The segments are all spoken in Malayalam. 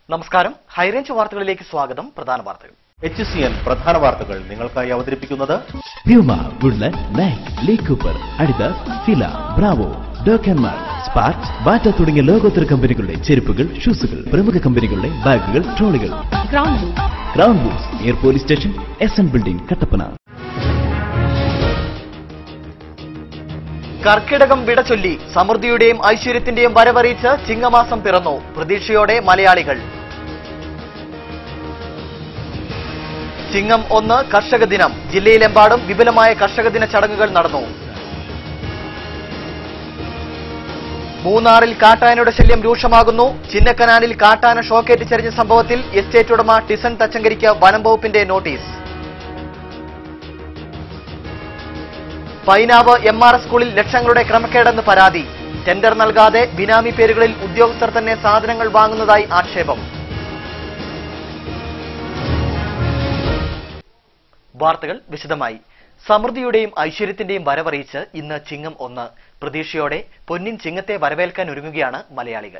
നമസ്കാരം ഹൈറേഞ്ച് വാർത്തകളിലേക്ക് സ്വാഗതം പ്രധാന വാർത്തകൾ എച്ച് സി എൻ പ്രധാന വാർത്തകൾ നിങ്ങൾക്കായി അവതരിപ്പിക്കുന്നത് Puma Woodland Nike Lee Cooper Adidas Fila Bravo ഡോക്കൻമാർ സ്പാർക്ക് ബാറ്റ തുടങ്ങിയ ലോകോത്തര കമ്പനികളുടെ ചെരുപ്പുകൾ ഷൂസുകൾ പ്രമുഖ കമ്പനികളുടെ ബാഗുകൾ ട്രോളികൾ ground boot crown boots air police station S N building Kattappana കർക്കിടകം വിട ചൊല്ലി സമൃദ്ധിയുടെയും ഐശ്വര്യത്തിന്റെയും വരവറിയിച്ച് ചിങ്ങമാസം പിറന്നു പ്രതീക്ഷയോടെ മലയാളികൾ ചിങ്ങം ഒന്ന് കർഷക ദിനം ജില്ലയിലെമ്പാടും വിപുലമായ കർഷക ദിന ചടങ്ങുകൾ നടന്നു മൂന്നാറിൽ കാട്ടാനയുടെ ശല്യം രൂക്ഷമാകുന്നു ചിന്നക്കനാലിൽ കാട്ടാന ഷോക്കേറ്റ് ചെറിഞ്ഞ സംഭവത്തിൽ എസ്റ്റേറ്റ് ഉടമ ടിസൺ തച്ചങ്കരിക്ക് വനം വകുപ്പിന്റെ notice Painavu M R S സ്കൂളിൽ ലക്ഷങ്ങളുടെ ക്രമക്കേടെന്ന് പരാതി ടെൻഡർ നൽകാതെ ബിനാമി പേരുകളിൽ ഉദ്യോഗസ്ഥർ തന്നെ സാധനങ്ങൾ വാങ്ങുന്നതായി ആക്ഷേപം വാർത്തകൾ വിശദമായി സമൃദ്ധിയുടെയും ഐശ്വര്യത്തിന്റെയും വരവറിയിച്ച് ഇന്ന് ചിങ്ങം ഒന്ന് പ്രതീക്ഷയോടെ പൊന്നിൻ ചിങ്ങത്തെ വരവേൽക്കാൻ ഒരുങ്ങുകയാണ് മലയാളികൾ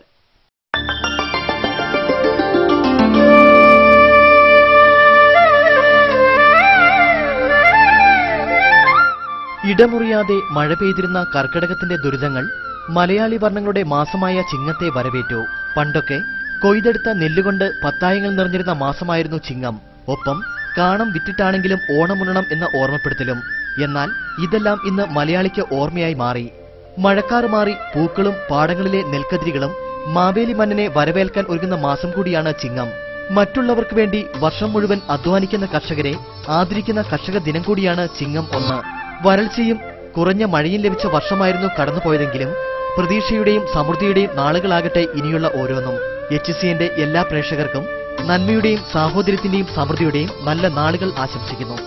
ഇടമുറിയാതെ മഴ പെയ്തിരുന്ന കർക്കിടകത്തിന്റെ ദുരിതങ്ങൾ മലയാളി വർണ്ണങ്ങളുടെ മാസമായ ചിങ്ങത്തെ വരവേറ്റു പണ്ടൊക്കെ കൊയ്തെടുത്ത നെല്ലുകൊണ്ട് പത്തായങ്ങൾ നിറഞ്ഞിരുന്ന മാസമായിരുന്നു ചിങ്ങം ഒപ്പം കാണം വിറ്റിട്ടാണെങ്കിലും ഓണമുണ്ണണം എന്ന ഓർമ്മപ്പെടുത്തലും എന്നാൽ ഇതെല്ലാം ഇന്ന് മലയാളിക്ക് ഓർമ്മയായി മാറി മഴക്കാറ് മാറി പൂക്കളും പാടങ്ങളിലെ നെൽക്കതിരികളും മാവേലി മന്നനെ വരവേൽക്കാൻ ഒരുങ്ങുന്ന മാസം കൂടിയാണ് ചിങ്ങം മറ്റുള്ളവർക്ക് വേണ്ടി വർഷം മുഴുവൻ അധ്വാനിക്കുന്ന കർഷകരെ ആദരിക്കുന്ന കർഷക ദിനം കൂടിയാണ് ചിങ്ങം ഒന്ന് വരൾച്ചയും കുറഞ്ഞ മഴയും ലഭിച്ച വർഷമായിരുന്നു കടന്നുപോയതെങ്കിലും പ്രതീക്ഷയുടെയും സമൃദ്ധിയുടെയും നാളുകളാകട്ടെ ഇനിയുള്ള ഓരോന്നും എച്ച് സി എന്റെ എല്ലാ പ്രേക്ഷകർക്കും നന്മയുടെയും സാഹോദര്യത്തിന്റെയും സമൃദ്ധിയുടെയും നല്ല നാളുകൾ ആശംസിക്കുന്നു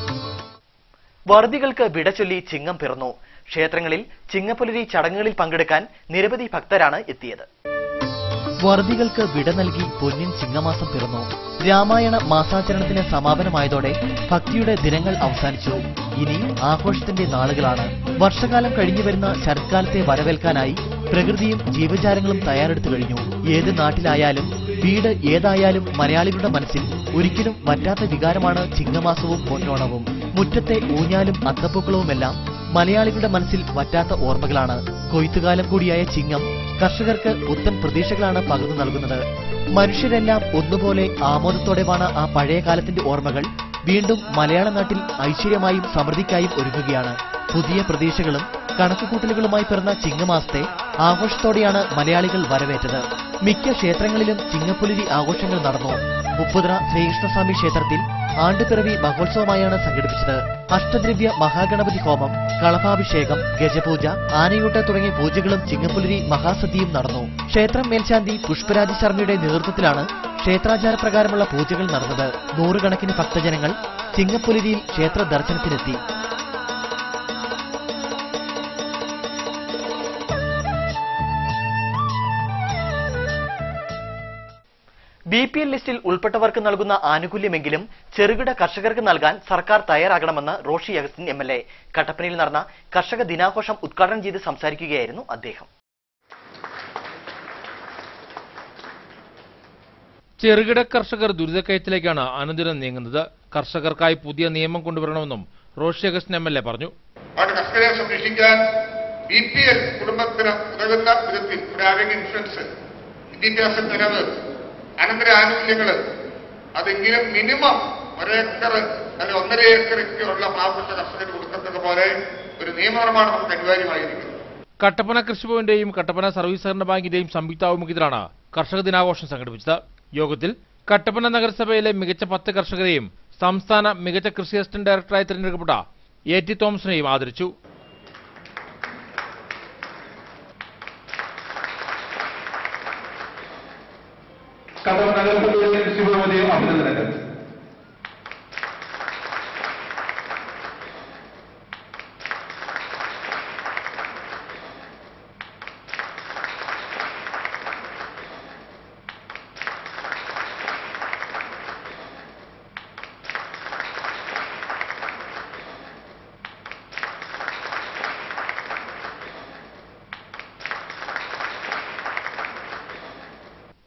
വറുതികൾക്ക് വിട ചൊല്ലി ചിങ്ങം പിറന്നു ക്ഷേത്രങ്ങളിൽ ചിങ്ങപ്പുലരി ചടങ്ങുകളിൽ പങ്കെടുക്കാൻ നിരവധി ഭക്തരാണ് എത്തിയത് വറുതികൾക്ക് വിട നൽകി പൊന്നിൻ ചിങ്ങമാസം പിറന്നു രാമായണ മാസാചരണത്തിന് സമാപനമായതോടെ ഭക്തിയുടെ ദിനങ്ങൾ അവസാനിച്ചു ഇനി ആഘോഷത്തിന്റെ നാളുകളാണ് വർഷകാലം കഴിഞ്ഞു വരുന്ന ശരത്കാലത്തെ വരവേൽക്കാനായി പ്രകൃതിയും ജീവജാലങ്ങളും തയ്യാറെടുത്തു കഴിഞ്ഞു ഏത് നാട്ടിലായാലും വീട് ഏതായാലും മലയാളികളുടെ മനസ്സിൽ ഒരിക്കലും വറ്റാത്ത വികാരമാണ് ചിങ്ങമാസവും പൊന്നോണവും മുറ്റത്തെ ഊഞ്ഞാലും അത്തപ്പൂക്കളവുമെല്ലാം മലയാളികളുടെ മനസ്സിൽ വറ്റാത്ത ഓർമ്മകളാണ് കൊയ്ത്തുകാലം കൂടിയായ ചിങ്ങം കർഷകർക്ക് പുത്തൻ പ്രതീക്ഷകളാണ് പകർന്നു നൽകുന്നത് മനുഷ്യരെല്ലാം ഒന്നുപോലെ ആമോദത്തോടെയാണ് ആ പഴയ കാലത്തിന്റെ ഓർമ്മകൾ വീണ്ടും മലയാള നാട്ടിൽ ഐശ്വര്യമായും സമൃദ്ധിക്കായും ഒരുങ്ങുകയാണ് പുതിയ പ്രതീക്ഷകളും കണക്കുകൂട്ടലുകളുമായി പിറന്ന ചിങ്ങമാസത്തെ ആഘോഷത്തോടെയാണ് മലയാളികൾ വരവേറ്റത് മിക്ക ക്ഷേത്രങ്ങളിലും ചിങ്ങപ്പുലരി ആഘോഷങ്ങൾ നടന്നു ഉപ്പുതറ ശ്രീകൃഷ്ണസ്വാമി ക്ഷേത്രത്തിൽ ആണ്ടുപിറവി മഹോത്സവമായാണ് സംഘടിപ്പിച്ചത് അഷ്ടദ്രവ്യ മഹാഗണപതി ഹോമം കളഭാഭിഷേകം ഗജപൂജ ആനയൂട്ട് തുടങ്ങിയ പൂജകളും ചിങ്ങപ്പുലരി മഹാസദ്യയും നടന്നു ക്ഷേത്രം മേൽശാന്തി പുഷ്പരാജ ശർമ്മയുടെ നേതൃത്വത്തിലാണ് ക്ഷേത്രാചാരപ്രകാരമുള്ള പൂജകൾ നടന്നത് നൂറുകണക്കിന് ഭക്തജനങ്ങൾ ചിങ്ങപ്പുലരിയിൽ ക്ഷേത്ര ദർശനത്തിനെത്തി ബി പി എൽ ലിസ്റ്റിൽ ഉൾപ്പെട്ടവർക്ക് നൽകുന്ന ആനുകൂല്യമെങ്കിലും ചെറുകിട കർഷകർക്ക് നൽകാൻ സർക്കാർ തയ്യാറാകണമെന്ന് Roshy Augustine M L A കട്ടപ്പനയിൽ നടന്ന കർഷക ദിനാഘോഷം ഉദ്ഘാടനം ചെയ്ത് സംസാരിക്കുകയായിരുന്നു അദ്ദേഹം ചെറുകിട കർഷകർ ദുരിതക്കയത്തിലേക്കാണ് അനുദിനം നീങ്ങുന്നത് കർഷകർക്കായി പുതിയ നിയമം കൊണ്ടുവരണമെന്നും Roshy Augustine M L A പറഞ്ഞു അവിടെ കർഷകരെ സംരക്ഷിക്കാൻ ബി പി എൽ കുടുംബത്തിന് ഉതകുന്ന വിധത്തിൽ ഒരു ആരോഗ്യ ഇൻഷുറൻസ് വിദ്യാഭ്യാസ ചെലവ് അനന്തര ആനുകൂല്യങ്ങൾ അതെങ്കിലും മിനിമം ഒരേക്കർ അല്ലെങ്കിൽ ഒന്നര ഏക്കറൊക്കെ ഉള്ള പാവപ്പെട്ട കർഷകർ കൊടുക്കുന്നത് പോലെ ഒരു നിയമനിർമ്മാണം നമുക്ക് അനിവാര്യമായിരിക്കും കട്ടപ്പന കൃഷിഭവന്റെയും കട്ടപ്പന സർവീസ് സഹകരണ ബാങ്കിന്റെയും സംയുക്താഭിമുഖ്യത്തിലാണ് കർഷക ദിനാഘോഷം സംഘടിപ്പിച്ചത് യോഗത്തിൽ കട്ടപ്പന നഗരസഭയിലെ മികച്ച പത്ത് കർഷകരെയും സംസ്ഥാന മികച്ച കൃഷി അസിസ്റ്റന്റ് ഡയറക്ടറായി തിരഞ്ഞെടുക്കപ്പെട്ട എ ടി തോമസിനെയും ആദരിച്ചു കടം നഗരസഭയിലെ കൃഷിഭവനെയും അഭിനന്ദനങ്ങൾ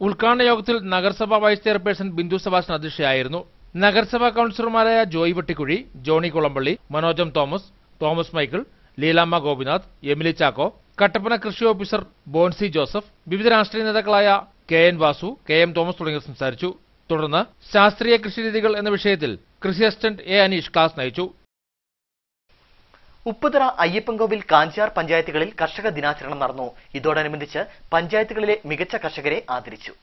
ഉദ്ഘാടന യോഗത്തിൽ നഗരസഭാ വൈസ് ചെയർപേഴ്സൺ ബിന്ദു സെബാസ്റ്റ്യൻ അധ്യക്ഷയായിരുന്നു നഗരസഭാ കൌൺസിലർമാരായ ജോയി വെട്ടിക്കുഴി ജോണി കുളമ്പള്ളി മനോജം തോമസ് തോമസ് മൈക്കിൾ ലീലാമ്മ ഗോപിനാഥ് എമിലി ചാക്കോ കട്ടപ്പന കൃഷി ഓഫീസർ ബോൺസി ജോസഫ് വിവിധ രാഷ്ട്രീയ നേതാക്കളായ K N Vasu K M Thomas തുടങ്ങിയവർ സംസാരിച്ചു തുടർന്ന് ശാസ്ത്രീയ കൃഷിരീതികൾ എന്ന വിഷയത്തിൽ കൃഷി അസിസ്റ്റന്റ് എ അനീഷ് ക്ലാസ് നയിച്ചു ഉപ്പുതറ അയ്യപ്പൻകോവിൽ കാഞ്ചാർ പഞ്ചായത്തുകളിൽ കർഷക ദിനാചരണം നടന്നു ഇതോടനുബന്ധിച്ച് പഞ്ചായത്തുകളിലെ മികച്ച കർഷകരെ ആദരിച്ചു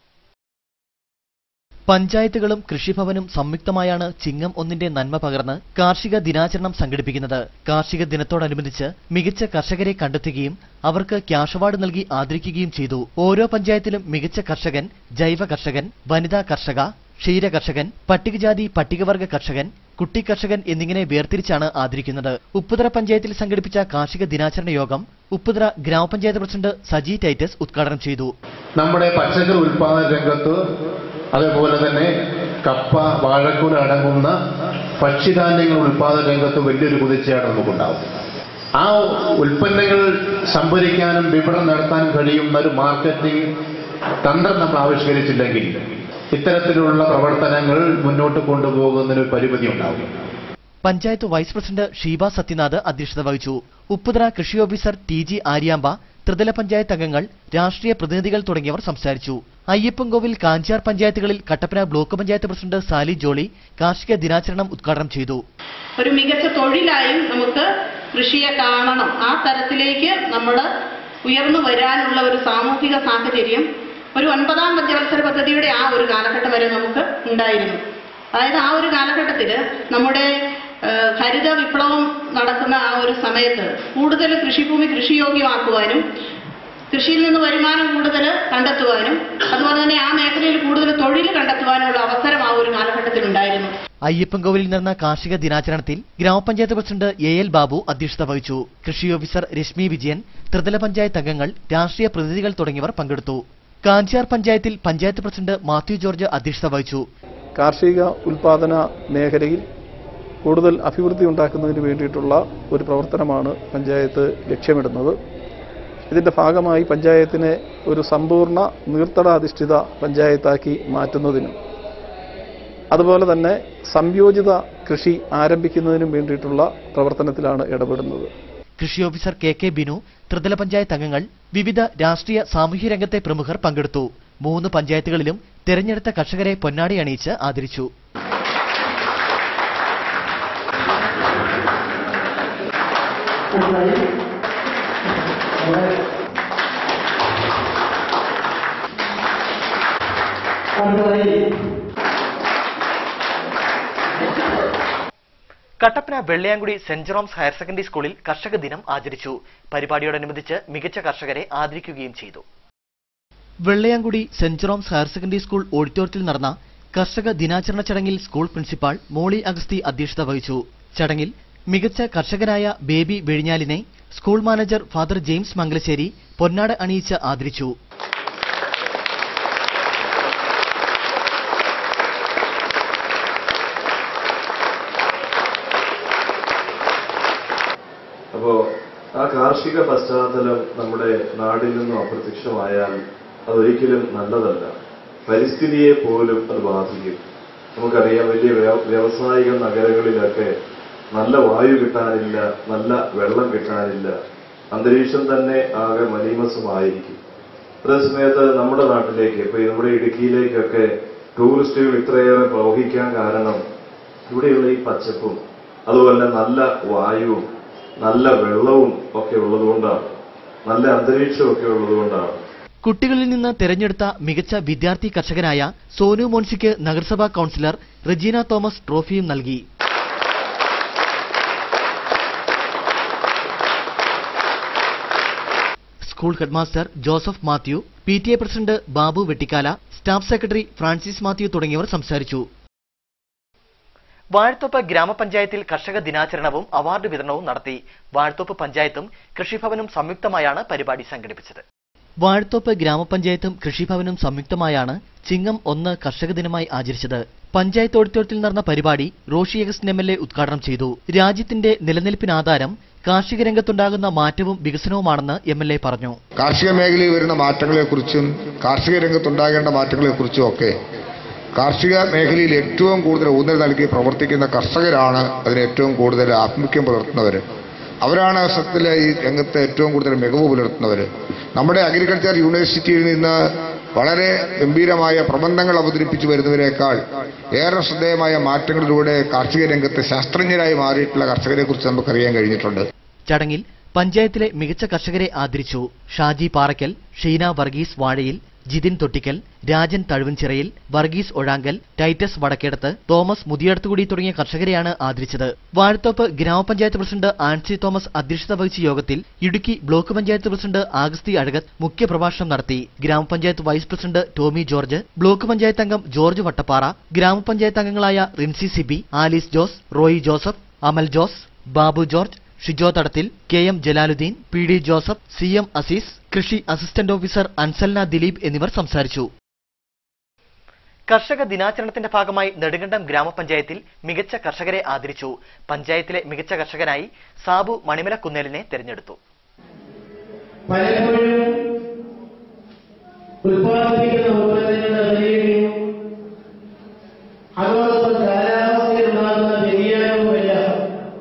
പഞ്ചായത്തുകളും കൃഷിഭവനും സംയുക്തമായാണ് ചിങ്ങം ഒന്നിന്റെ നന്മ പകർന്ന് കാർഷിക ദിനാചരണം സംഘടിപ്പിക്കുന്നത് കാർഷിക ദിനത്തോടനുബന്ധിച്ച് മികച്ച കർഷകരെ കണ്ടെത്തുകയും അവർക്ക് ക്യാഷ് അവാർഡ് നൽകി ആദരിക്കുകയും ചെയ്തു ഓരോ പഞ്ചായത്തിലും മികച്ച കർഷകൻ ജൈവ കർഷകൻ വനിതാ കർഷക ക്ഷീര കർഷകൻ പട്ടികജാതി പട്ടികവർഗ കർഷകൻ കുട്ടി കർഷകൻ എന്നിങ്ങനെ വേർതിരിച്ചാണ് ആദരിക്കുന്നത് ഉപ്പുതറ പഞ്ചായത്തിൽ സംഘടിപ്പിച്ച കാർഷിക ദിനാചരണ യോഗം ഉപ്പുതറ ഗ്രാമപഞ്ചായത്ത് പ്രസിഡന്റ് സജി ടൈറ്റസ് ഉദ്ഘാടനം ചെയ്തു നമ്മുടെ പച്ചക്കറി ഉൽപാദന രംഗത്ത് അതേപോലെ തന്നെ കപ്പ വാഴക്കുല അടങ്ങുന്ന ഭക്ഷ്യധാന്യങ്ങൾ ഉൽപാദന രംഗത്ത് വലിയൊരു കുതിച്ചയാണ് നമുക്കുണ്ടാവും ആ ഉൽപ്പന്നങ്ങൾ സംഭരിക്കാനും വിപണനം നടത്താനും കഴിയുന്ന ഒരു മാർക്കറ്റിംഗ് തന്ത്രം നമ്മൾ ആവിഷ്കരിച്ചില്ലെങ്കിൽ ഇത്തരത്തിലുള്ള പ്രവർത്തനങ്ങൾ മുന്നോട്ട് കൊണ്ടുപോകുന്നതിന് ഒരു പരിമിതി ഉണ്ടാവും പഞ്ചായത്ത് വൈസ് പ്രസിഡന്റ് ഷീബ സത്യനാഥ് അധ്യക്ഷത വഹിച്ചു ഉപ്പുതറ കൃഷി ഓഫീസർ ടി ജി ആര്യാമ്പ ത്രിതല പഞ്ചായത്ത് അംഗങ്ങൾ രാഷ്ട്രീയ പ്രതിനിധികൾ തുടങ്ങിയവർ സംസാരിച്ചു അയ്യപ്പൻകോവിൽ കാഞ്ചാർ പഞ്ചായത്തുകളിൽ കട്ടപ്പന ബ്ലോക്ക് പഞ്ചായത്ത് പ്രസിഡന്റ് സാലി ജോളി കാർഷിക ദിനാചരണം ഉദ്ഘാടനം ചെയ്തു ഒരു മികച്ച തൊഴിലായും നമുക്ക് കൃഷിയെ കാണണം ആ തരത്തിലേക്ക് നമ്മൾ ഉയർന്നു വരാനുള്ള ഒരു സാമൂഹിക സാഹചര്യം ഒരു ഒൻപതാം പഞ്ചവത്സര പദ്ധതിയുടെ ആ ഒരു കാലഘട്ടം വരെ നമുക്ക് ഉണ്ടായിരുന്നു അതായത് ആ ഒരു കാലഘട്ടത്തിൽ നമ്മുടെ ഏഹ്, ഹരിത വിപ്ലവം നടക്കുന്ന ആ ഒരു സമയത്ത് കൂടുതൽ കൃഷിഭൂമി കൃഷിയോഗ്യമാക്കുവാനും കൃഷിയിൽ നിന്ന് വരുമാനം കൂടുതൽ കണ്ടെത്തുവാനും അതുപോലെ തന്നെ ആ മേഖലയിൽ കൂടുതൽ തൊഴിൽ കണ്ടെത്തുവാനുള്ള അവസരം ആ ഒരു കാലഘട്ടത്തിൽ ഉണ്ടായിരുന്നു അയ്യപ്പൻകോവിലിൽ നടന്ന കാർഷിക ദിനാചരണത്തിൽ ഗ്രാമപഞ്ചായത്ത് പ്രസിഡന്റ് എ എൽ ബാബു അധ്യക്ഷത വഹിച്ചു കൃഷി ഓഫീസർ രശ്മി വിജയൻ ത്രിതല പഞ്ചായത്ത് അംഗങ്ങൾ രാഷ്ട്രീയ പ്രതിനിധികൾ തുടങ്ങിയവർ പങ്കെടുത്തു കാഞ്ചാർ പഞ്ചായത്തിൽ പഞ്ചായത്ത് പ്രസിഡന്റ് മാത്യു ജോർജ് അധ്യക്ഷത വഹിച്ചു കാർഷിക ഉൽപാദന മേഖലയിൽ കൂടുതൽ അഭിവൃദ്ധി ഉണ്ടാക്കുന്നതിന് വേണ്ടിയിട്ടുള്ള ഒരു പ്രവർത്തനമാണ് പഞ്ചായത്ത് ലക്ഷ്യമിടുന്നത് ഇതിന്റെ ഭാഗമായി പഞ്ചായത്തിനെ ഒരു സമ്പൂർണ്ണ നീർത്തടാധിഷ്ഠിത പഞ്ചായത്താക്കി മാറ്റുന്നതിനും അതുപോലെ തന്നെ സംയോജിത കൃഷി ആരംഭിക്കുന്നതിനും വേണ്ടിയിട്ടുള്ള പ്രവർത്തനത്തിലാണ് ഇടപെടുന്നത് കൃഷി ഓഫീസർ കെ കെ ബിനു ത്രിതല പഞ്ചായത്ത് അംഗങ്ങൾ വിവിധ രാഷ്ട്രീയ സാമൂഹ്യ രംഗത്തെ പ്രമുഖർ പങ്കെടുത്തു മൂന്ന് പഞ്ചായത്തുകളിലും തെരഞ്ഞെടുത്ത കർഷകരെ പൊന്നാടി അണിയിച്ച് ആദരിച്ചു Kattappana Vellayamkudy saint Jerome's higher secondary സ്കൂളിൽ കർഷക ദിനം ആചരിച്ചു പരിപാടിയോടനുബന്ധിച്ച് മികച്ച കർഷകരെ ആദരിക്കുകയും ചെയ്തു Vellayamkudy saint Jerome's higher secondary school ഓഡിറ്റോറിയത്തിൽ നടന്ന കർഷക ദിനാചരണ ചടങ്ങിൽ സ്കൂൾ പ്രിൻസിപ്പാൾ മോളി അഗസ്തി അധ്യക്ഷത വഹിച്ചു ചടങ്ങിൽ മികച്ച കർഷകനായ ബേബി വെഴിഞ്ഞാലിനെ school manager father James Mangalassery പൊന്നാട അണിയിച്ച് ആദരിച്ചു അപ്പോ ആ കാർഷിക പശ്ചാത്തലം നമ്മുടെ നാടിൽ നിന്നും അപ്രത്യക്ഷമായാൽ അതൊരിക്കലും നല്ലതല്ല പരിസ്ഥിതിയെ പോലും അത് ബാധിക്കും നമുക്കറിയാം വലിയ വ്യ- വ്യാവസായിക നഗരങ്ങളിലൊക്കെ നല്ല വായു കിട്ടാനില്ല നല്ല വെള്ളം കിട്ടാനില്ല അന്തരീക്ഷം തന്നെ ആകെ മലീമസമായിരിക്കും അതേസമയത്ത് നമ്മുടെ നാട്ടിലേക്ക് ഇപ്പൊ ഈ നമ്മുടെ ഇടുക്കിയിലേക്കൊക്കെ ടൂറിസ്റ്റുകൾ ഇത്രയേറെ പ്രവഹിക്കാൻ കാരണം ഇവിടെയുള്ള ഈ പച്ചപ്പും അതുപോലെ നല്ല വായുവും നല്ല വെള്ളവും ഒക്കെ ഉള്ളതുകൊണ്ടാണ് നല്ല അന്തരീക്ഷവും ഒക്കെ ഉള്ളതുകൊണ്ടാണ് കുട്ടികളിൽ നിന്ന് തെരഞ്ഞെടുത്ത മികച്ച വിദ്യാർത്ഥി കർഷകനായ സോനു മോൻസിക്ക് നഗരസഭാ കൌൺസിലർ റെജീന തോമസ് ട്രോഫിയും നൽകി school headmaster Joseph Mathew P T A president Babu Vettikkala staff secretary Francis Mathew തുടങ്ങിയവർ സംസാരിച്ചു വാഴത്തോപ്പ് ഗ്രാമപഞ്ചായത്തിൽ കർഷക ദിനാചരണവും അവാർഡ് വിതരണവും നടത്തി വാഴത്തോപ്പ് പഞ്ചായത്തും കൃഷിഭവനും സംയുക്തമായാണ് പരിപാടി സംഘടിപ്പിച്ചത് വാഴത്തോപ്പ് ഗ്രാമപഞ്ചായത്തും കൃഷിഭവനും സംയുക്തമായാണ് ചിങ്ങം ഒന്ന് കർഷക ദിനമായി ആചരിച്ചത് പഞ്ചായത്ത് ഓഡിറ്റോറിയത്തിൽ നടന്ന പരിപാടി Roshy Augustine M L A ഉദ്ഘാടനം ചെയ്തു രാജ്യത്തിന്റെ നിലനിൽപ്പിനാധാരം കാർഷിക രംഗത്തുണ്ടാകുന്ന മാറ്റവും വികസനവുമാണെന്ന് എം എൽ എ പറഞ്ഞു കാർഷിക മേഖലയിൽ വരുന്ന മാറ്റങ്ങളെക്കുറിച്ചും കാർഷിക രംഗത്തുണ്ടാകേണ്ട മാറ്റങ്ങളെക്കുറിച്ചും ഒക്കെ കാർഷിക മേഖലയിൽ ഏറ്റവും കൂടുതൽ ഊന്നൽ നൽകി പ്രവർത്തിക്കുന്ന കർഷകരാണ് അതിന് ഏറ്റവും കൂടുതൽ ആത്മിക്യം പുലർത്തുന്നവർ അവരാണ് സത്യത്തിൽ ഈ രംഗത്ത് ഏറ്റവും കൂടുതൽ മികവ് പുലർത്തുന്നവർ നമ്മുടെ അഗ്രികൾച്ചർ യൂണിവേഴ്സിറ്റിയിൽ നിന്ന് വളരെ ഗംഭീരമായ പ്രബന്ധങ്ങൾ അവതരിപ്പിച്ചു വരുന്നവരെക്കാൾ ഏറെ ശ്രദ്ധേയമായ മാറ്റങ്ങളിലൂടെ കാർഷിക രംഗത്ത് ശാസ്ത്രജ്ഞരായി മാറിയിട്ടുള്ള കർഷകരെ കുറിച്ച് നമുക്കറിയാൻ കഴിഞ്ഞിട്ടുണ്ട് ചടങ്ങിൽ പഞ്ചായത്തിലെ മികച്ച കർഷകരെ ആദരിച്ചു ഷാജി പാറയ്ക്കൽ ഷീന വർഗീസ് വാഴയിൽ ജിതിൻ തൊട്ടിക്കൽ രാജൻ തഴുവൻചിറയിൽ വർഗീസ് ഒഴാങ്കൽ ടൈറ്റസ് വടക്കേടത്ത് തോമസ് മുതിയടത്തുകൂടി തുടങ്ങിയ കർഷകരെയാണ് ആദരിച്ചത് വാഴത്തോപ്പ് ഗ്രാമപഞ്ചായത്ത് പ്രസിഡന്റ് ആൻസി തോമസ് അധ്യക്ഷത വഹിച്ച യോഗത്തിൽ ഇടുക്കി ബ്ലോക്ക് പഞ്ചായത്ത് പ്രസിഡന്റ് ആഗസ്തി അഴകത്ത് മുഖ്യപ്രഭാഷണം നടത്തി ഗ്രാമപഞ്ചായത്ത് vice president Tomy George block panchayat അംഗം ജോർജ് വട്ടപ്പാറ ഗ്രാമപഞ്ചായത്ത് അംഗങ്ങളായ Rincy Siby Alice Jose Roy Joseph Amal Jose Babu George Shijo Thadathil K M Jalaludheen P D Joseph C M Azeez കൃഷി അസിസ്റ്റന്റ് ഓഫീസർ അൻസൽന ദിലീപ് എന്നിവർ സംസാരിച്ചു കർഷക ദിനാചരണത്തിന്റെ ഭാഗമായി നെടുങ്കണ്ടം ഗ്രാമപഞ്ചായത്തിൽ മികച്ച കർഷകരെ ആദരിച്ചു പഞ്ചായത്തിലെ മികച്ച കർഷകനായി സാബു മണിമല കുന്നേലിനെ തെരഞ്ഞെടുത്തു പലപ്പോഴും ഉൽപ്പാദിപ്പിക്കുന്ന ഉൽപ്പന്നങ്ങളുടെ വിലയും അതോടൊപ്പം കാലാവസ്ഥയിലുണ്ടാകുന്ന വ്യതിയാനവുമെല്ലാം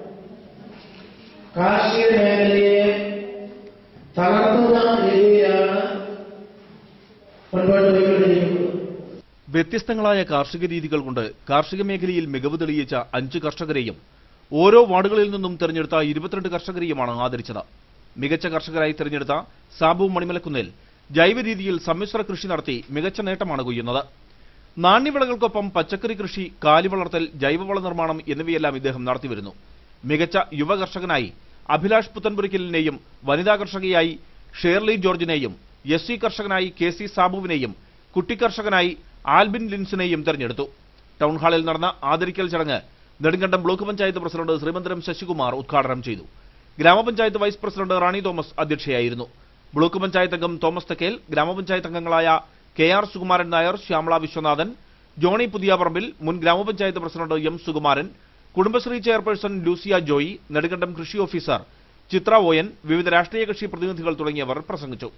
കാർഷിക മേഖലയെ തളർത്തുന്ന രീതിയിലാണ് മുൻപോട്ട് പോയിക്കൊണ്ടിരിക്കുന്നത് വ്യത്യസ്തങ്ങളായ കാർഷിക രീതികൾ കൊണ്ട് കാർഷിക മേഖലയിൽ മികവ് തെളിയിച്ച അഞ്ച് കർഷകരെയും ഓരോ വാർഡുകളിൽ നിന്നും തെരഞ്ഞെടുത്ത ഇരുപത്തിരണ്ട് കർഷകരെയുമാണ് ആദരിച്ചത് മികച്ച കർഷകരായി തെരഞ്ഞെടുത്ത സാബു മണിമലക്കുന്നിൽ ജൈവ രീതിയിൽ സമ്മിശ്ര കൃഷി നടത്തി മികച്ച നേട്ടമാണ് കൊയ്യുന്നത് നാണ്യവിളകൾക്കൊപ്പം പച്ചക്കറി കൃഷി കാലിവളർത്തൽ ജൈവവള നിർമ്മാണം എന്നിവയെല്ലാം ഇദ്ദേഹം നടത്തിവരുന്നു മികച്ച യുവ കർഷകനായി അഭിലാഷ് പുത്തൻപുരയ്ക്കലിനെയും വനിതാ കർഷകയായി ഷേർലി ജോർജിനെയും എസ് സി കർഷകനായി കെ സി സാബുവിനെയും കുട്ടി കർഷകനായി ആൽബിൻ ലിൻസിനെയും തെരഞ്ഞെടുത്തു ടൗൺ ഹാളിൽ നടന്ന ആദരിക്കൽ ചടങ്ങ് നെടുങ്കണ്ടം ബ്ലോക്ക് പഞ്ചായത്ത് പ്രസിഡന്റ് ശ്രീമന്ദിരം ശശികുമാർ ഉദ്ഘാടനം ചെയ്തു ഗ്രാമപഞ്ചായത്ത് വൈസ് പ്രസിഡന്റ് റാണി തോമസ് അധ്യക്ഷയായിരുന്നു ബ്ലോക്ക് പഞ്ചായത്ത് അംഗം തോമസ് തക്കേൽ ഗ്രാമപഞ്ചായത്ത് അംഗങ്ങളായ കെ ആർ സുകുമാരൻ നായർ ശ്യാമള വിശ്വനാഥൻ ജോണി പുതിയാപറമ്പിൽ മുൻ ഗ്രാമപഞ്ചായത്ത് president M Sukumaran Kudumbashree chairperson Lucia Joy Nedumkandam കൃഷി ഓഫീസർ ചിത്ര ഓയൻ വിവിധ രാഷ്ട്രീയ കക്ഷി പ്രതിനിധികൾ തുടങ്ങിയവർ പ്രസംഗിച്ചു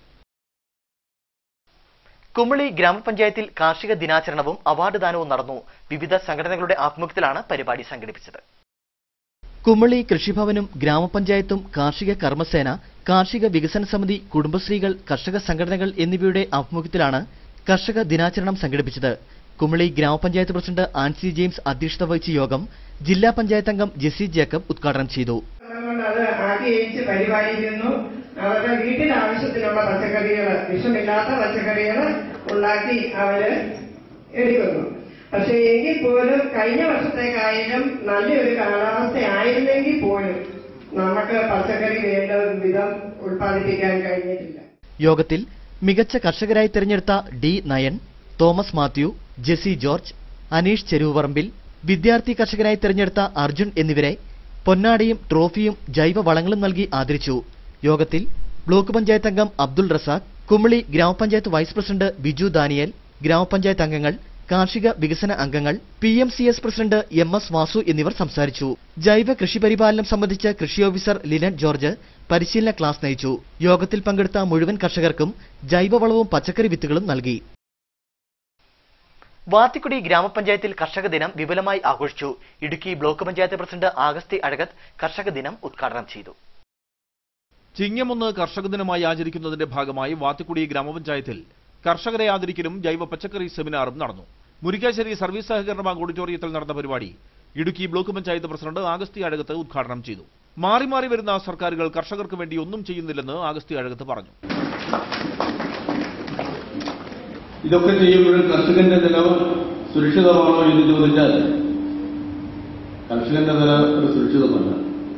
കുമളി ഗ്രാമപഞ്ചായത്തിൽ കാർഷിക ദിനാചരണവും അവാർഡ് ദാനവും നടന്നു വിവിധ സംഘടനകളുടെ ആഭിമുഖ്യത്തിലാണ് പരിപാടി സംഘടിപ്പിച്ചത് കുമളി കൃഷിഭവനും ഗ്രാമപഞ്ചായത്തും കാർഷിക കർമ്മസേന കാർഷിക വികസന സമിതി കുടുംബശ്രീകൾ കർഷക സംഘടനകൾ എന്നിവയുടെ ആഭിമുഖ്യത്തിലാണ് കർഷക ദിനാചരണം സംഘടിപ്പിച്ചത് കുമളി ഗ്രാമപഞ്ചായത്ത് പ്രസിഡന്റ് ആൻസി ജെയിംസ് അധ്യക്ഷത വഹിച്ച യോഗം ജില്ലാ പഞ്ചായത്ത് അംഗം ജെസി ജേക്കബ് ഉദ്ഘാടനം ചെയ്തു കൊണ്ട് അത് ആക്കി ഏച്ച് പരിപാലിക്കുന്നു അവരുടെ വീട്ടിൽ ആവശ്യത്തിനുള്ള പച്ചക്കറികൾ വിഷമില്ലാത്ത പച്ചക്കറികൾ ഉണ്ടാക്കി അവര് എടുക്കുന്നു പക്ഷെ എങ്കിൽ പോലും കഴിഞ്ഞ വർഷത്തേക്കായാലും നല്ലൊരു കാലാവസ്ഥ ആയിരുന്നെങ്കിൽ പോലും നമുക്ക് പച്ചക്കറി വേണ്ട വിധം ഉൽപ്പാദിപ്പിക്കാൻ കഴിഞ്ഞിട്ടില്ല യോഗത്തിൽ മികച്ച കർഷകരായി തിരഞ്ഞെടുത്ത ഡി നയൻ തോമസ് മാത്യു ജെസി ജോർജ് അനീഷ് ചെരുവറമ്പിൽ വിദ്യാർത്ഥി കർഷകനായി തിരഞ്ഞെടുത്ത അർജുൻ എന്നിവരെ പൊന്നാടിയും ട്രോഫിയും ജൈവ വളങ്ങളും നൽകി ആദരിച്ചു യോഗത്തിൽ ബ്ലോക്ക് പഞ്ചായത്ത് അംഗം അബ്ദുൾ റസാഖ് കുമളി ഗ്രാമപഞ്ചായത്ത് വൈസ് പ്രസിഡന്റ് ബിജു ദാനിയൽ ഗ്രാമപഞ്ചായത്ത് അംഗങ്ങൾ കാർഷിക വികസന അംഗങ്ങൾ P M C S president M S Vasu എന്നിവർ സംസാരിച്ചു ജൈവ കൃഷി പരിപാലനം സംബന്ധിച്ച് കൃഷി ഓഫീസർ ലിനൻ ജോർജ് പരിശീലന ക്ലാസ് നയിച്ചു യോഗത്തിൽ പങ്കെടുത്ത മുഴുവൻ കർഷകർക്കും ജൈവവളവും പച്ചക്കറി വിത്തുകളും നൽകി വാത്തിക്കുടി ഗ്രാമപഞ്ചായത്തിൽ കർഷക ദിനം വിപുലമായി ആഘോഷിച്ചു ഇടുക്കി ബ്ലോക്ക് പഞ്ചായത്ത് പ്രസിഡന്റ് ആഗസ്തി അഴകത്ത് കർഷക ദിനം ഉദ്ഘാടനം ചെയ്തു ചിങ്ങമൊന്ന് കർഷക ദിനമായി ആചരിക്കുന്നതിന്റെ ഭാഗമായി വാത്തിക്കുടി ഗ്രാമപഞ്ചായത്തിൽ കർഷകരെ ആദരിക്കലും ജൈവ പച്ചക്കറി സെമിനാറും നടന്നു മുരിക്കാശ്ശേരി സർവീസ് സഹകരണ ബാങ്ക് ഓഡിറ്റോറിയത്തിൽ നടന്ന പരിപാടി ഇടുക്കി ബ്ലോക്ക് പഞ്ചായത്ത് പ്രസിഡന്റ് ആഗസ്തി അഴകത്ത് ഉദ്ഘാടനം ചെയ്തു മാറി മാറി വരുന്ന സർക്കാരുകൾ കർഷകർക്ക് വേണ്ടി ഒന്നും ചെയ്യുന്നില്ലെന്ന് ആഗസ്തി അഴകത്ത് പറഞ്ഞു ഇതൊക്കെ ചെയ്യുമ്പോഴും കർഷകന്റെ നിലവ് സുരക്ഷിതമാണോ എന്ന് ചോദിച്ചാൽ കർഷകന്റെ നില ഒരു സുരക്ഷിതമല്ല